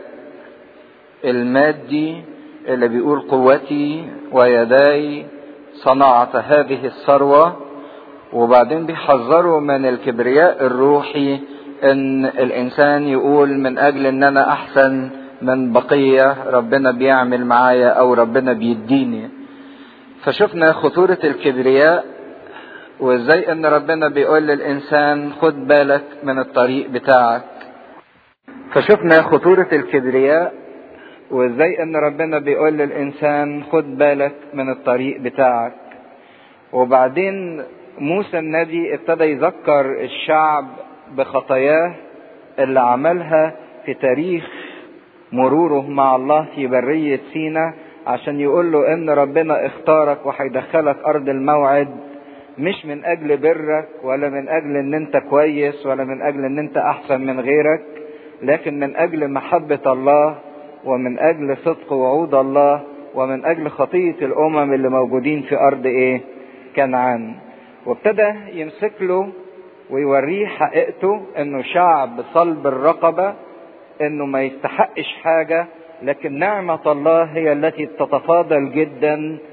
المادي اللي بيقول قوتي ويداي صنعت هذه الثروة وبعدين بيحذروا من الكبرياء الروحي ان الانسان يقول من اجل ان انا احسن من بقية ربنا بيعمل معايا او ربنا بيديني فشفنا خطورة الكبرياء وازاي ان ربنا بيقول للانسان خد بالك من الطريق بتاعك فشفنا خطورة الكبرياء وازاي ان ربنا بيقول للانسان خد بالك من الطريق بتاعك وبعدين موسى النبي ابتدى يذكر الشعب بخطاياه اللي عملها في تاريخ مروره مع الله في برية سينا عشان يقول له ان ربنا اختارك وهيدخلك ارض الموعد مش من اجل برك ولا من اجل ان انت كويس ولا من اجل ان انت احسن من غيرك لكن من اجل محبة الله ومن اجل صدق وعود الله ومن اجل خطية الامم اللي موجودين في ارض ايه كنعان وابتدى يمسك له ويوريه حقيقته انه شعب صلب الرقبة انه ما يستحقش حاجة لكن نعمة الله هي التي تتفاضل جدا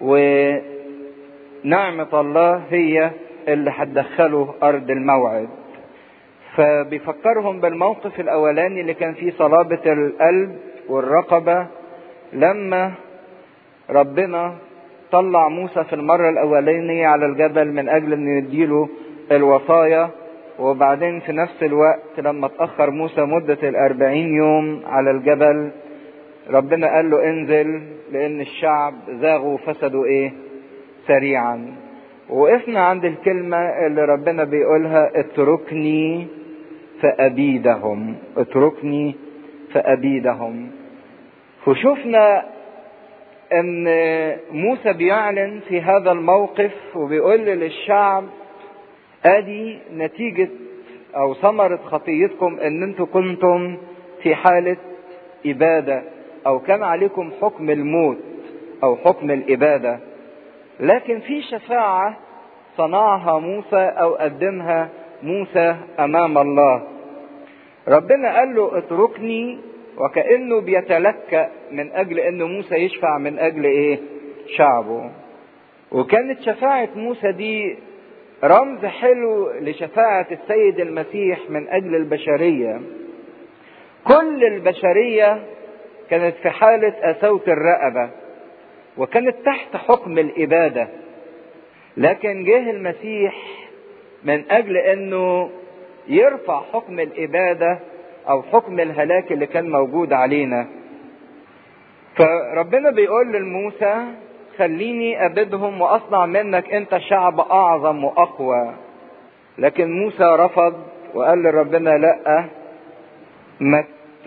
ونعمة الله هي اللي هتدخله أرض الموعد فبيفكرهم بالموقف الأولاني اللي كان فيه صلابة القلب والرقبة لما ربنا طلع موسى في المرة الأولانية على الجبل من أجل أن يديله الوصايا وبعدين في نفس الوقت لما اتأخر موسى مدة الأربعين يوم على الجبل ربنا قال له انزل لأن الشعب زاغوا وفسدوا إيه سريعا وقفنا عند الكلمة اللي ربنا بيقولها اتركني فأبيدهم اتركني فأبيدهم وشفنا ان موسى بيعلن في هذا الموقف وبيقول للشعب ادي نتيجة او ثمرة خطيتكم ان انتم كنتم في حالة ابادة او كان عليكم حكم الموت او حكم الابادة لكن في شفاعة صنعها موسى او قدمها موسى امام الله ربنا قال له اتركني وكأنه بيتلكأ من أجل أن موسى يشفع من أجل إيه؟ شعبه. وكانت شفاعة موسى دي رمز حلو لشفاعة السيد المسيح من أجل البشرية. كل البشرية كانت في حالة أسوة الرقبة وكانت تحت حكم الإبادة. لكن جه المسيح من أجل أنه يرفع حكم الإبادة او حكم الهلاك اللي كان موجود علينا فربنا بيقول لموسى خليني ابدهم واصنع منك انت شعب اعظم واقوى لكن موسى رفض وقال لربنا لا ما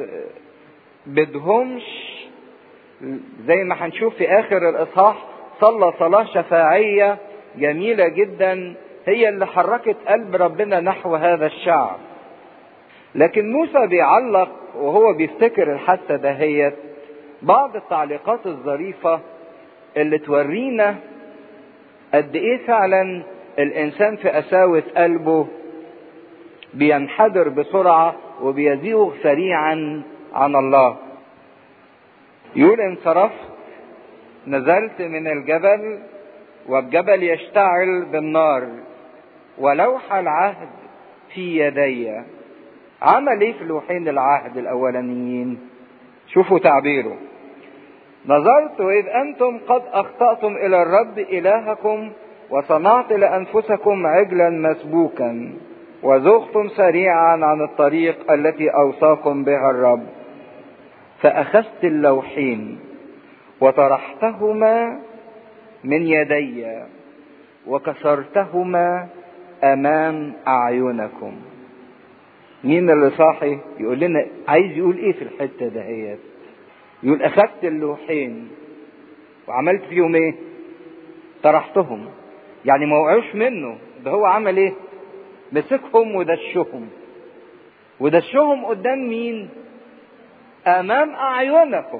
بدهمش زي ما هنشوف في اخر الاصحاح صلى صلاه شفاعيه جميله جدا هي اللي حركت قلب ربنا نحو هذا الشعب لكن موسى بيعلق وهو بيفتكر الحادثة دهيت بعض التعليقات الظريفة اللي تورينا قد ايه فعلا الانسان في قساوة قلبه بينحدر بسرعة وبيزيغ سريعا عن الله يقول انصرفت نزلت من الجبل والجبل يشتعل بالنار ولوح العهد في يدي عمل ايه في لوحين العهد الاولانيين شوفوا تعبيره نظرت اذ انتم قد اخطاتم الى الرب الهكم وصنعت لانفسكم عجلا مسبوكا وزغتم سريعا عن الطريق التي اوصاكم بها الرب فاخذت اللوحين وطرحتهما من يدي وكسرتهما امام اعينكم مين اللي صاحي يقول لنا عايز يقول ايه في الحته دهيت يقول اخذت اللوحين وعملت فيهم ايه طرحتهم يعني ما وقعوش منه ده هو عمل ايه مسكهم ودشهم ودشهم قدام مين امام اعينكم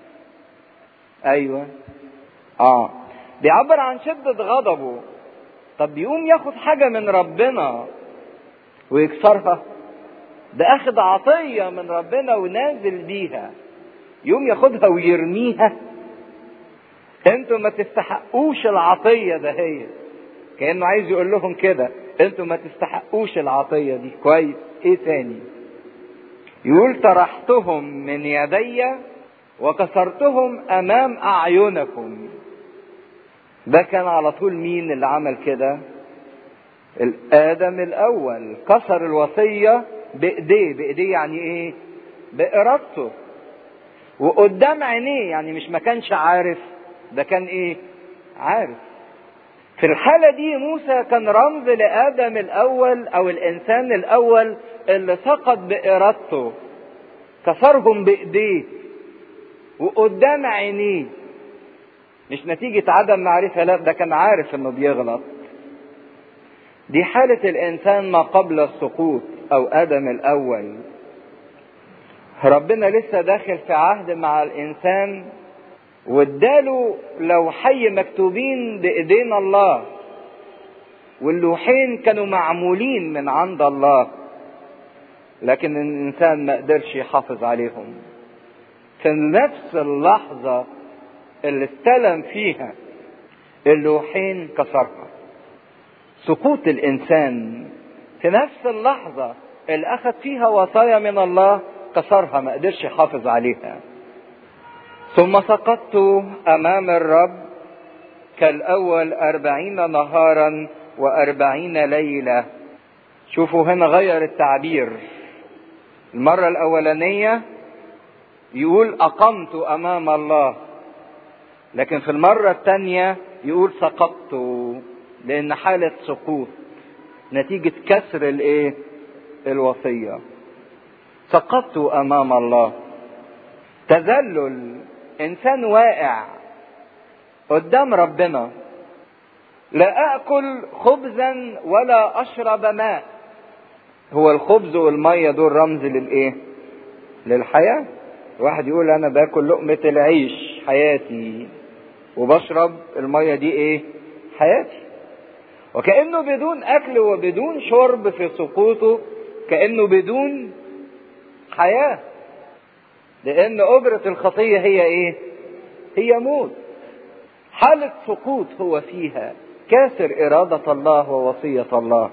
ايوه اه بيعبر عن شدة غضبه طب يقوم ياخد حاجة من ربنا ويكسرها ده اخد عطية من ربنا ونازل بيها يوم ياخدها ويرميها انتوا ما تستحقوش العطية ده هي كأنه عايز يقول لهم كده انتوا ما تستحقوش العطية دي كويس ايه تاني يقول طرحتهم من يدي وكسرتهم امام اعينكم ده كان على طول مين اللي عمل كده الادم الاول كسر الوصيه بايديه بايديه يعني ايه بارادته وقدام عينيه يعني مش ما كانش عارف ده كان ايه عارف في الحالة دي موسى كان رمز لآدم الأول أو الإنسان الأول اللي سقط بإرادته كسرهم بإيديه وقدام عينيه مش نتيجة عدم معرفة لا ده كان عارف إنه بيغلط دي حالة الإنسان ما قبل السقوط أو آدم الأول ربنا لسه داخل في عهد مع الإنسان واداله لوحي مكتوبين بايدينا الله واللوحين كانوا معمولين من عند الله لكن الانسان ما قدرش يحافظ عليهم في نفس اللحظة اللي استلم فيها اللوحين كسرها سقوط الانسان في نفس اللحظة اللي اخذ فيها وصايا من الله كسرها ما قدرش يحافظ عليها ثم سقطت امام الرب كالاول اربعين نهارا واربعين ليلة شوفوا هنا غير التعبير المرة الاولانية يقول اقمت امام الله لكن في المرة الثانية يقول سقطت لان حالة سقوط نتيجة كسر الايه الوصية سقطت امام الله تذلل انسان واقع قدام ربنا لا اكل خبزا ولا اشرب ماء هو الخبز والميه دول رمز للايه للحياه واحد يقول انا باكل لقمه العيش حياتي وبشرب الميه دي ايه حياتي وكانه بدون اكل وبدون شرب في سقوطه كانه بدون حياه لان اجره الخطيه هي ايه هي موت حاله سقوط هو فيها كاسر اراده الله ووصيه الله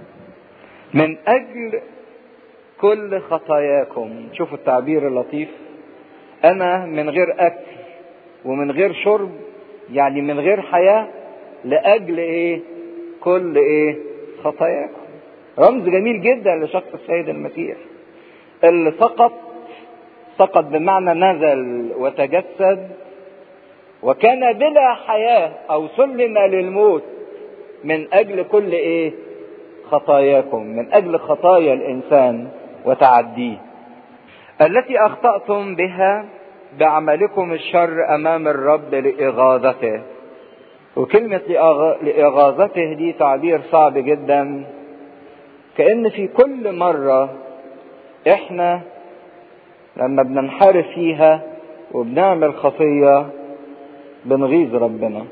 من اجل كل خطاياكم شوفوا التعبير اللطيف انا من غير اكل ومن غير شرب يعني من غير حياه لاجل ايه كل ايه خطاياكم رمز جميل جدا لشخص السيد المسيح اللي سقط سقط بمعنى نزل وتجسد وكان بلا حياة أو سلم للموت من أجل كل إيه؟ خطاياكم من أجل خطايا الإنسان وتعديه التي أخطأتم بها بعملكم الشر أمام الرب لإغاظته وكلمة لإغاظته دي تعبير صعب جدا كأن في كل مرة إحنا لما بننحرف فيها وبنعمل خطية بنغيظ ربنا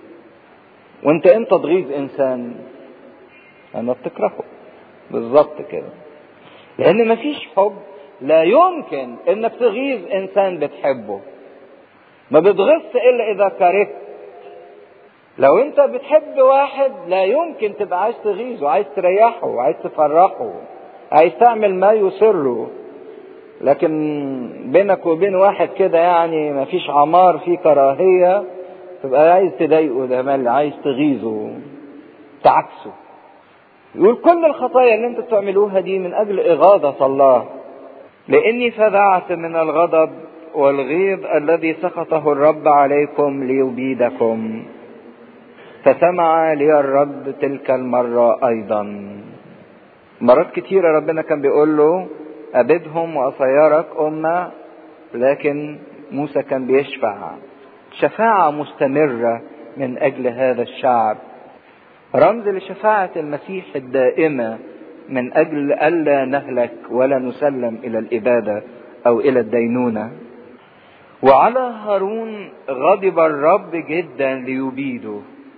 وانت امتى تغيظ انسان لما بتكرهه بالظبط كده لان مفيش حب لا يمكن انك تغيظ انسان بتحبه ما بتغيظش الا اذا كرهت لو انت بتحب واحد لا يمكن تبقى عايز تغيظه عايز تريحه عايز تفرحه عايز تعمل ما يسره لكن بينك وبين واحد كده يعني ما فيش عمار فيه كراهية تبقى عايز تضايقه ده مال عايز تغيظه تعكسه يقول كل الخطايا اللي انتوا بتعملوها دي من اجل اغاظة الله لاني فزعت من الغضب والغيظ الذي سخطه الرب عليكم ليبيدكم فسمع لي الرب تلك المرة ايضا مرات كتيرة ربنا كان بيقول له أبدهم وأصيرك أمة لكن موسى كان بيشفع شفاعة مستمرة من أجل هذا الشعب رمز لشفاعة المسيح الدائمة من أجل ألا نهلك ولا نسلم إلى الإبادة أو إلى الدينونة وعلى هارون غضب الرب جدا ليبيده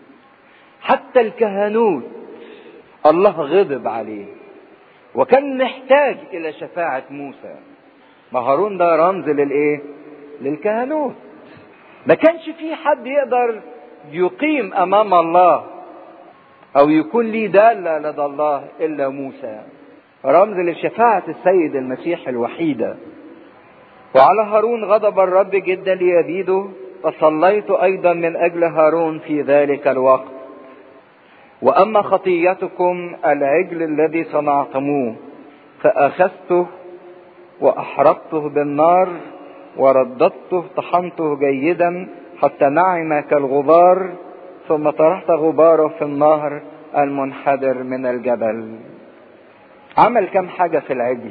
حتى الكهنوت الله غضب عليه وكان محتاج الى شفاعة موسى ما هارون ده رمز للايه للكهنوت ما كانش في حد يقدر يقيم امام الله او يكون ليه دالة لدى الله الا موسى رمز لشفاعة السيد المسيح الوحيدة وعلى هارون غضب الرب جدا ليبيده فصليت ايضا من اجل هارون في ذلك الوقت واما خطيتكم العجل الذي صنعتموه فاخذته واحرقته بالنار ورددته طحنته جيدا حتى نعم كالغبار ثم طرحت غباره في النهر المنحدر من الجبل عمل كم حاجة في العجل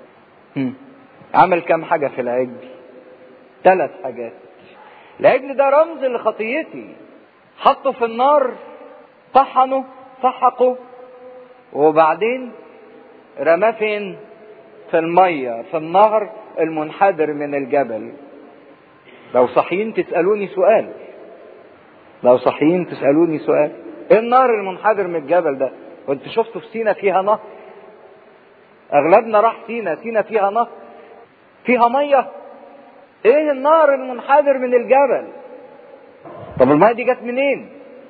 عمل كم حاجة في العجل ثلاث حاجات العجل ده رمز لخطيتي حطه في النار طحنه سحقه وبعدين رماه فين في المية في النهر المنحدر من الجبل لو صحيين تسألوني سؤال لو صحيين تسألوني سؤال ايه النهر المنحدر من الجبل ده وانت شفته في سينا فيها نهر اغلبنا راح سينا سينا فيها نهر فيها مية ايه النهر المنحدر من الجبل طب المية دي جت منين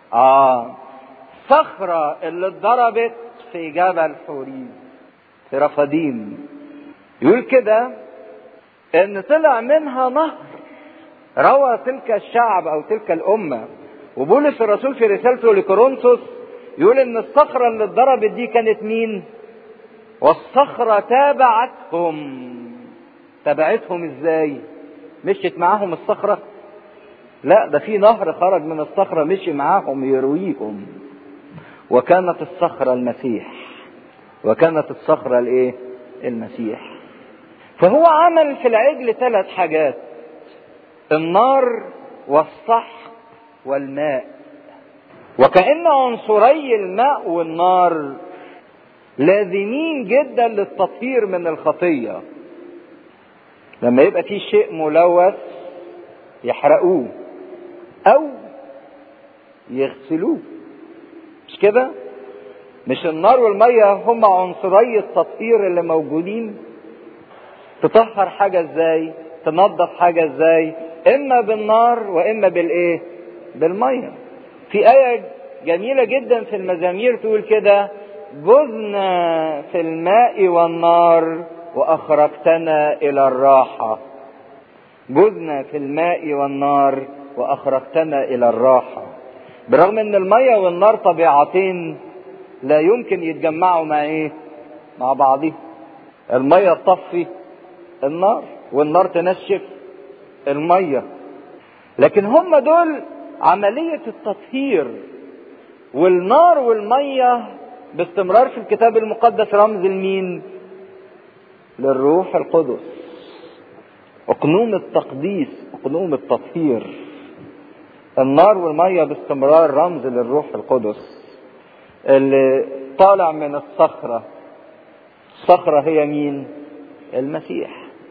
اه صخرة اللي اتضربت في جبل حوريب في رفاديم يقول كده ان طلع منها نهر روى تلك الشعب او تلك الامة وبولس الرسول في رسالته لكورنثوس يقول ان الصخرة اللي اتضربت دي كانت مين والصخرة تابعتهم تبعتهم ازاي مشيت معاهم الصخرة لا ده في نهر خرج من الصخرة مشي معاهم يرويهم وكانت الصخرة المسيح وكانت الصخرة الايه المسيح فهو عمل في العجل ثلاث حاجات النار والصح والماء وكأن عنصري الماء والنار لازمين جدا للتطهير من الخطية لما يبقى في شيء ملوث يحرقوه او يغسلوه مش كده مش النار والمية هم عنصري التطهير اللي موجودين تطهر حاجة ازاي تنظف حاجة ازاي اما بالنار واما بالايه بالمية في آية جميلة جدا في المزامير تقول كده جزنا في الماء والنار واخرجتنا الى الراحة جزنا في الماء والنار واخرجتنا الى الراحة برغم ان المية والنار طبيعتين لا يمكن يتجمعوا مع ايه مع بعضهم المية تطفي النار والنار تنشف المية لكن هم دول عملية التطهير والنار والمية باستمرار في الكتاب المقدس رمز المين للروح القدس اقنوم التقديس اقنوم التطهير النار والمية باستمرار رمز للروح القدس اللي طالع من الصخرة الصخرة هي مين المسيح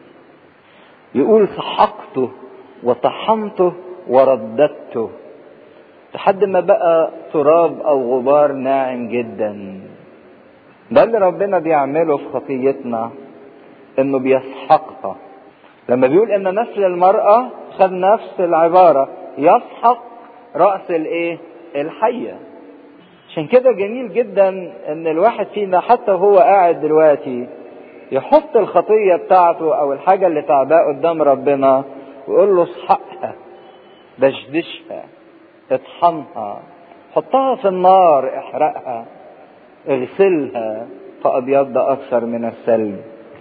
يقول سحقته وطحنته ورددته لحد ما بقى تراب او غبار ناعم جدا ده اللي ربنا بيعمله في خطيتنا انه بيسحقها لما بيقول ان نسل المرأة خد نفس العبارة يسحق رأس الايه الحية عشان كده جميل جدا ان الواحد فينا حتى هو قاعد دلوقتي يحط الخطية بتاعته او الحاجة اللي تعباه قدام ربنا ويقول له اسحقها دشدشها اطحنها حطها في النار احرقها اغسلها فابيض اكثر من الثلج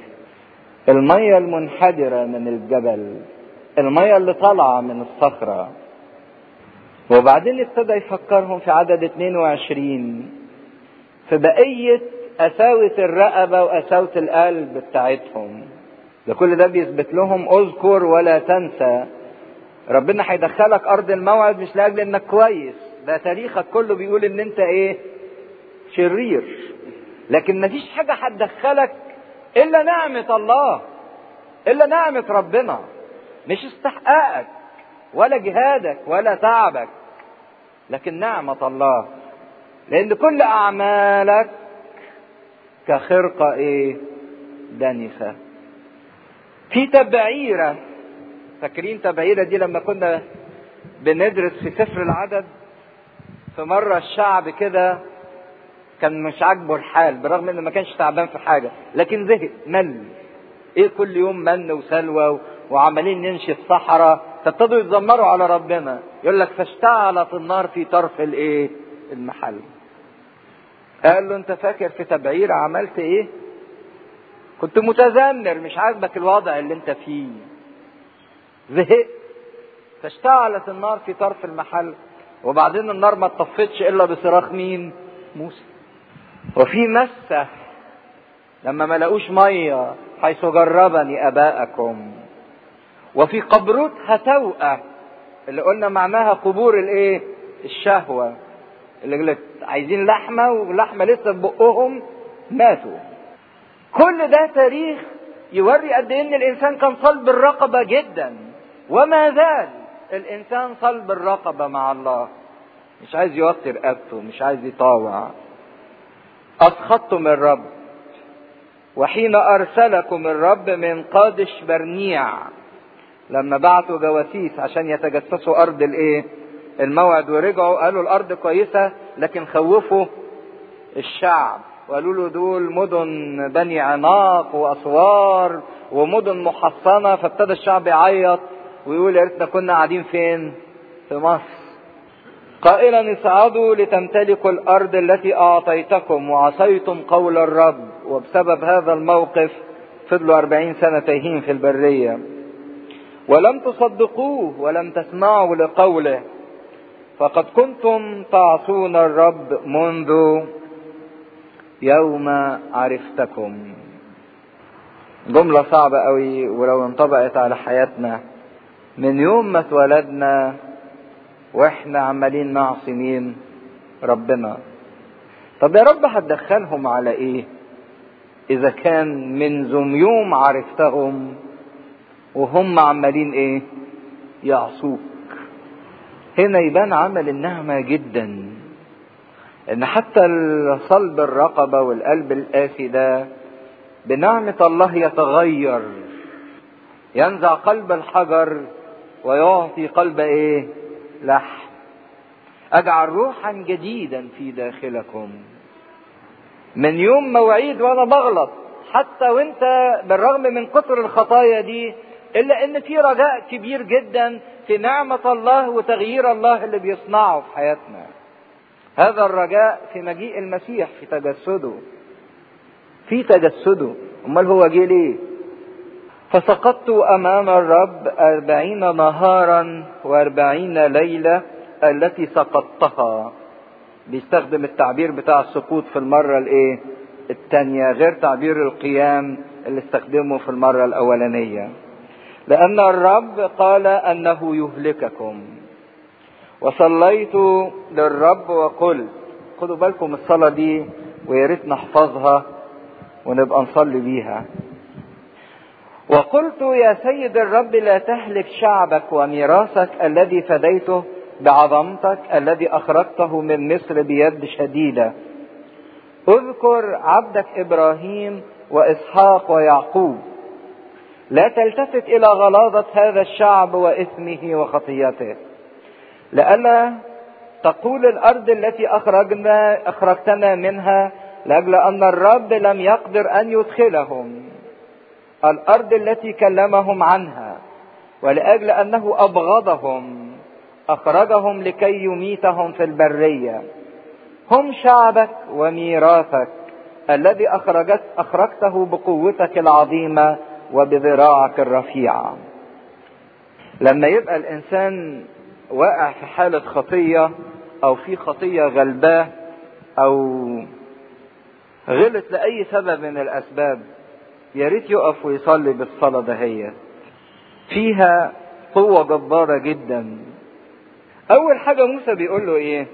المية المنحدرة من الجبل المية اللي طالعة من الصخرة وبعدين ابتدى يفكرهم في عدد 22 في بقية قساوة الرقبة وقساوة القلب بتاعتهم ده كل ده بيثبت لهم اذكر ولا تنسى ربنا هيدخلك ارض الموعد مش لاجل انك كويس ده تاريخك كله بيقول ان انت ايه شرير لكن مفيش حاجة هتدخلك الا نعمة الله الا نعمة ربنا مش استحقاقك ولا جهادك ولا تعبك لكن نعمة الله لان كل اعمالك كخرقة ايه دنسة في تبعيرة فاكرين تبعيرة دي لما كنا بندرس في سفر العدد في مرة الشعب كده كان مش عاجبه الحال برغم انه ما كانش تعبان في حاجة لكن زهق مل ايه كل يوم من وسلوى وعمالين نمشي في الصحراء فابتدوا يتذمروا على ربنا يقول لك فاشتعلت النار في طرف الايه المحل قال له انت فاكر في تبعير عملت ايه كنت متذمر مش عاجبك الوضع اللي انت فيه زهقت فاشتعلت النار في طرف المحل وبعدين النار ما اتطفتش الا بصراخ مين موسى وفي مسة لما ما لقوش مية حيث جربني اباءكم وفي قبرتها توأة اللي قلنا معناها قبور الايه الشهوة اللي عايزين لحمة ولحمة لسه في بقهم ماتوا كل ده تاريخ يوري قد ايه ان الانسان كان صلب الرقبة جدا وما زال الانسان صلب الرقبة مع الله مش عايز يوطي رقبته مش عايز يطاوع اسخطتم الرب وحين ارسلكم الرب من قادش برنيع لما بعتوا جواسيس عشان يتجسسوا ارض الايه الموعد ورجعوا قالوا الارض كويسة لكن خوفوا الشعب وقالوا له دول مدن بني عناق واسوار ومدن محصنة فابتدى الشعب يعيط ويقول يا ريتنا كنا قاعدين فين في مصر قائلا اصعدوا لتمتلكوا الارض التي اعطيتكم وعصيتم قول الرب وبسبب هذا الموقف فضلوا أربعين سنة تايهين في البرية ولم تصدقوه ولم تسمعوا لقوله فقد كنتم تعصون الرب منذ يوم عرفتكم جملة صعبة قوي ولو انطبقت على حياتنا من يوم ما اتولدنا واحنا عمالين نعصي مين ربنا طب يا رب هتدخلهم على ايه اذا كان منذ يوم عرفتهم وهم عمالين ايه يعصوك هنا يبان عمل النعمة جدا ان حتى صلب الرقبة والقلب القاسي ده بنعمة الله يتغير ينزع قلب الحجر ويعطي قلب ايه لحم اجعل روحا جديدا في داخلكم من يوم مواعيد وانا بغلط حتى وانت بالرغم من كتر الخطايا دي الا ان في رجاء كبير جدا في نعمة الله وتغيير الله اللي بيصنعه في حياتنا هذا الرجاء في مجيء المسيح في تجسده في تجسده امال هو جه ليه فسقطت امام الرب اربعين نهارا واربعين ليلة التي سقطتها بيستخدم التعبير بتاع السقوط في المرة الايه التانية غير تعبير القيام اللي استخدمه في المرة الاولانية لان الرب قال انه يهلككم وصليت للرب وقلت خدوا بالكم الصلاة دي ويا ريت نحفظها ونبقى نصلي بيها وقلت يا سيد الرب لا تهلك شعبك وميراثك الذي فديته بعظمتك الذي اخرجته من مصر بيد شديده اذكر عبدك ابراهيم واسحاق ويعقوب لا تلتفت الى غلاظه هذا الشعب واثمه وخطيته لئلا تقول الارض التي اخرجنا اخرجتنا منها لاجل ان الرب لم يقدر ان يدخلهم الارض التي كلمهم عنها ولاجل انه ابغضهم اخرجهم لكي يميتهم في البريه هم شعبك وميراثك الذي اخرجت اخرجته بقوتك العظيمه وبذراعك الرفيعه لما يبقى الانسان واقع في حاله خطيه او في خطيه غلباه او غلط لاي سبب من الاسباب يا ريت يقف ويصلي بالصلاه دهيت فيها قوه جباره جدا اول حاجه موسى بيقول له ايه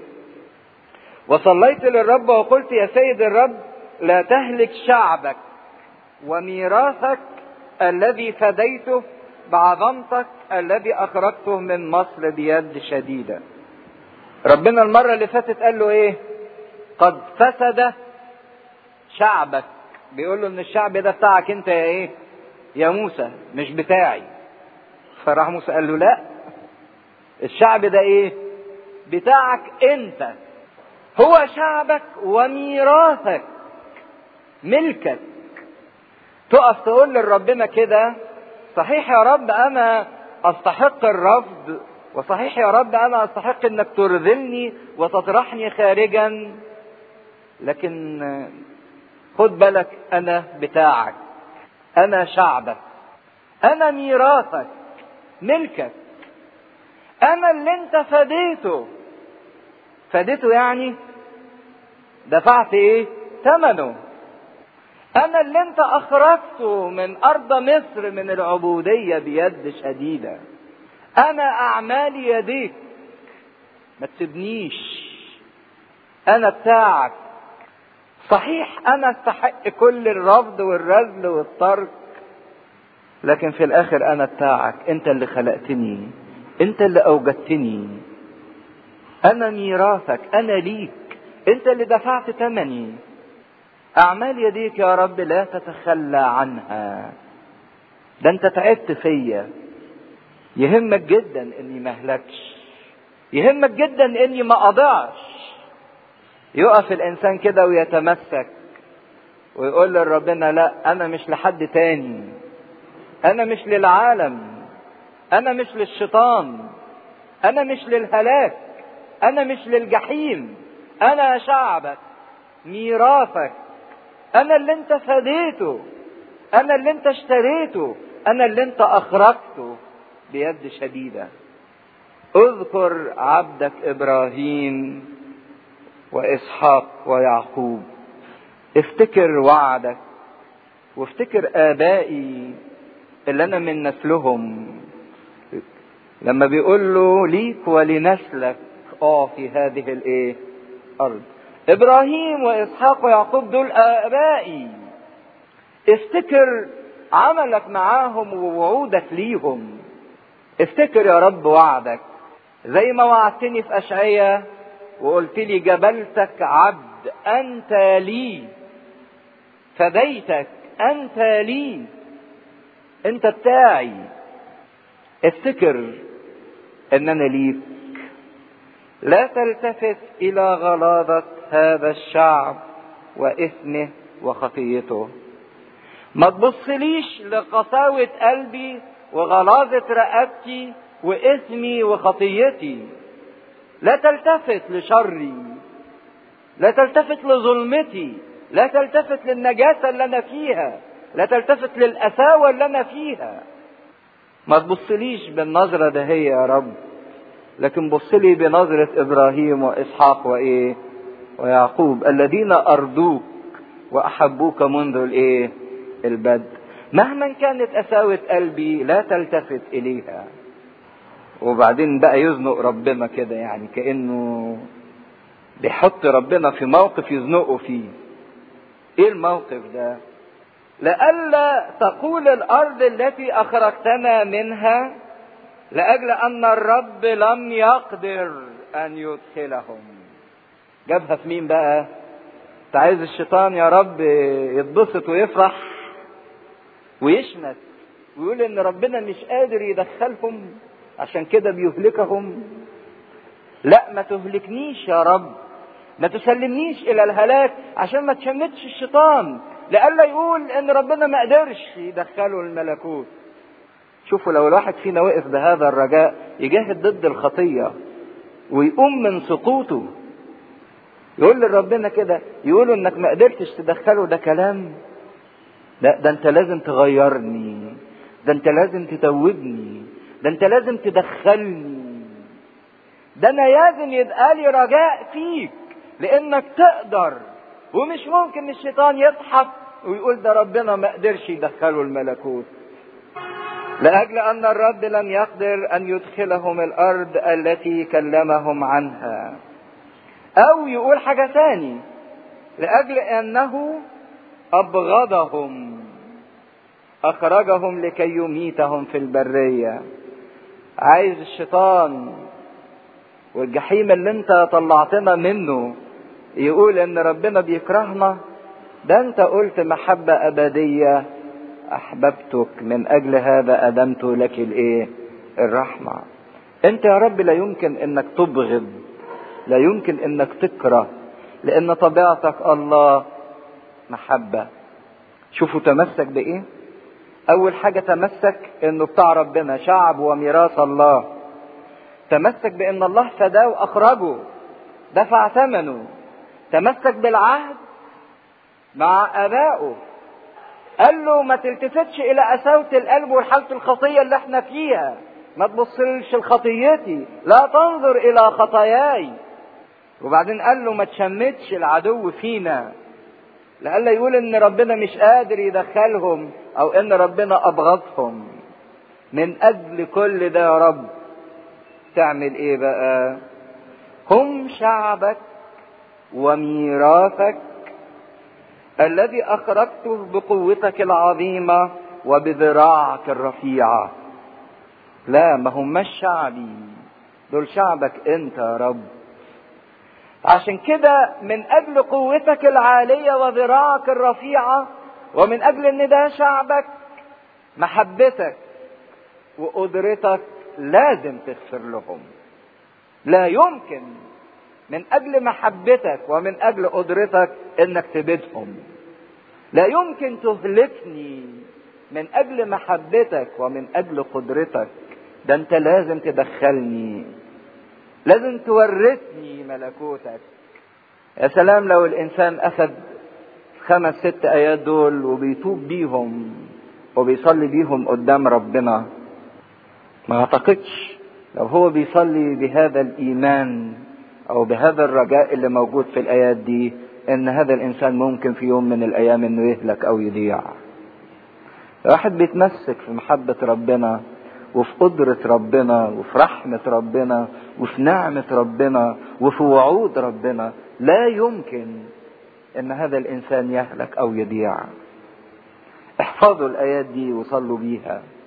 وصليت للرب وقلت يا سيد الرب لا تهلك شعبك وميراثك الذي فديته بعظمتك الذي اخرجته من مصر بيد شديده ربنا المره اللي فاتت قال له ايه قد فسد شعبك بيقول له ان الشعب ده بتاعك انت يا ايه يا موسى مش بتاعي فراح موسى قال له لا الشعب ده ايه بتاعك انت هو شعبك وميراثك ملكك تقف تقول لربنا كده صحيح يا رب انا استحق الرفض وصحيح يا رب انا استحق انك ترذلني وتطرحني خارجا لكن خد بالك انا بتاعك انا شعبك انا ميراثك ملكك انا اللي انت فديته فديته يعني دفعت ايه ثمنه انا اللي انت اخرجته من ارض مصر من العبودية بيد شديدة انا اعمال يديك ما تسيبنيش انا بتاعك صحيح انا استحق كل الرفض والرذل والترك لكن في الاخر انا بتاعك انت اللي خلقتني انت اللي اوجدتني انا ميراثك انا ليك انت اللي دفعت ثمني اعمال يديك يا رب لا تتخلى عنها ده انت تعبت فيا يهمك جدا اني مهلكش يهمك جدا اني ما اضيعش يقف الانسان كده ويتمسك ويقول لربنا لا انا مش لحد تاني انا مش للعالم انا مش للشيطان انا مش للهلاك انا مش للجحيم انا شعبك ميراثك انا اللي انت فديته انا اللي انت اشتريته انا اللي انت اخرجته بيد شديده اذكر عبدك ابراهيم واسحاق ويعقوب افتكر وعدك وافتكر ابائي اللي انا من نسلهم لما بيقول له ليك ولنسلك اعطي هذه الايه ارض ابراهيم واسحاق ويعقوب دول ابائي افتكر عملك معاهم ووعودك ليهم افتكر يا رب وعدك زي ما وعدتني في اشعياء وقلت لي جبلتك عبد انت لي فديتك انت لي انت بتاعي افتكر ان انا ليك لا تلتفت الى غلاظه هذا الشعب واثمه وخطيته ما تبصليش لقساوه قلبي وغلاظه رقبتي واثمي وخطيتي لا تلتفت لشري لا تلتفت لظلمتي لا تلتفت للنجاسه اللي انا فيها لا تلتفت للقساوه اللي انا فيها ما تبصليش بالنظره ده هي يا رب لكن بصلي بنظره ابراهيم واسحاق وايه ويعقوب الذين ارضوك واحبوك منذ الايه البدء مهما كانت قساوه قلبي لا تلتفت اليها وبعدين بقى يزنق ربنا كده يعني كانه بيحط ربنا في موقف يزنقه فيه ايه الموقف ده لئلا تقول الارض التي اخرجتنا منها لاجل ان الرب لم يقدر ان يدخلهم جابها في مين بقى انت عايز الشيطان يا رب يتبسط ويفرح ويشمت ويقول ان ربنا مش قادر يدخلهم عشان كده بيهلكهم لا ما تهلكنيش يا رب ما تسلمنيش الى الهلاك عشان ما تشمتش الشيطان لئلا يقول ان ربنا ما قدرش يدخله الملكوت شوفوا لو الواحد فينا وقف بهذا الرجاء يجاهد ضد الخطية ويقوم من سقوطه يقول لربنا كده يقولوا انك ما قدرتش تدخله ده كلام لا ده انت لازم تغيرني ده انت لازم تتوبني ده انت لازم تدخلني ده انا لازم يبقى لي رجاء فيك لانك تقدر ومش ممكن الشيطان يضحك ويقول ده ربنا ما قدرش يدخله الملكوت لاجل ان الرب لم يقدر ان يدخلهم الارض التي كلمهم عنها او يقول حاجه تاني لاجل انه ابغضهم اخرجهم لكي يميتهم في البريه عايز الشيطان والجحيم اللي انت طلعتنا منه يقول ان ربنا بيكرهنا ده انت قلت محبة ابدية احببتك من اجل هذا ادمت لك الايه الرحمة انت يا رب لا يمكن انك تبغض لا يمكن انك تكره لان طبيعتك الله محبة شوفوا تمسك بايه اول حاجة تمسك انه بتاع ربنا شعب وميراث الله تمسك بان الله فداه واخرجه دفع ثمنه تمسك بالعهد مع ابائه قال له ما تلتفتش الى قساوة القلب وحالة الخطية اللي احنا فيها ما تبصلش لخطيتي لا تنظر الى خطاياي وبعدين قال له ما تشمتش العدو فينا لألا يقول ان ربنا مش قادر يدخلهم او ان ربنا ابغضهم من اجل كل ده يا رب تعمل ايه بقى هم شعبك وميراثك الذي اخرجته بقوتك العظيمه وبذراعك الرفيعه لا ما هماش شعبي دول شعبك انت يا رب عشان كده من اجل قوتك العاليه وذراعك الرفيعه ومن اجل ان ده شعبك محبتك وقدرتك لازم تغفر لهم لا يمكن من اجل محبتك ومن اجل قدرتك انك تبيدهم لا يمكن تهلكني من اجل محبتك ومن اجل قدرتك ده انت لازم تدخلني لازم تورثني ملكوتك يا سلام لو الانسان اخذ خمس ست ايات دول وبيتوب بيهم وبيصلي بيهم قدام ربنا ما اعتقدش لو هو بيصلي بهذا الايمان او بهذا الرجاء اللي موجود في الايات دي ان هذا الانسان ممكن في يوم من الايام انه يهلك او يضيع واحد بيتمسك في محبة ربنا وفي قدرة ربنا وفي رحمة ربنا وفي نعمة ربنا وفي وعود ربنا لا يمكن ان هذا الانسان يهلك او يضيع احفظوا الايات دي وصلوا بيها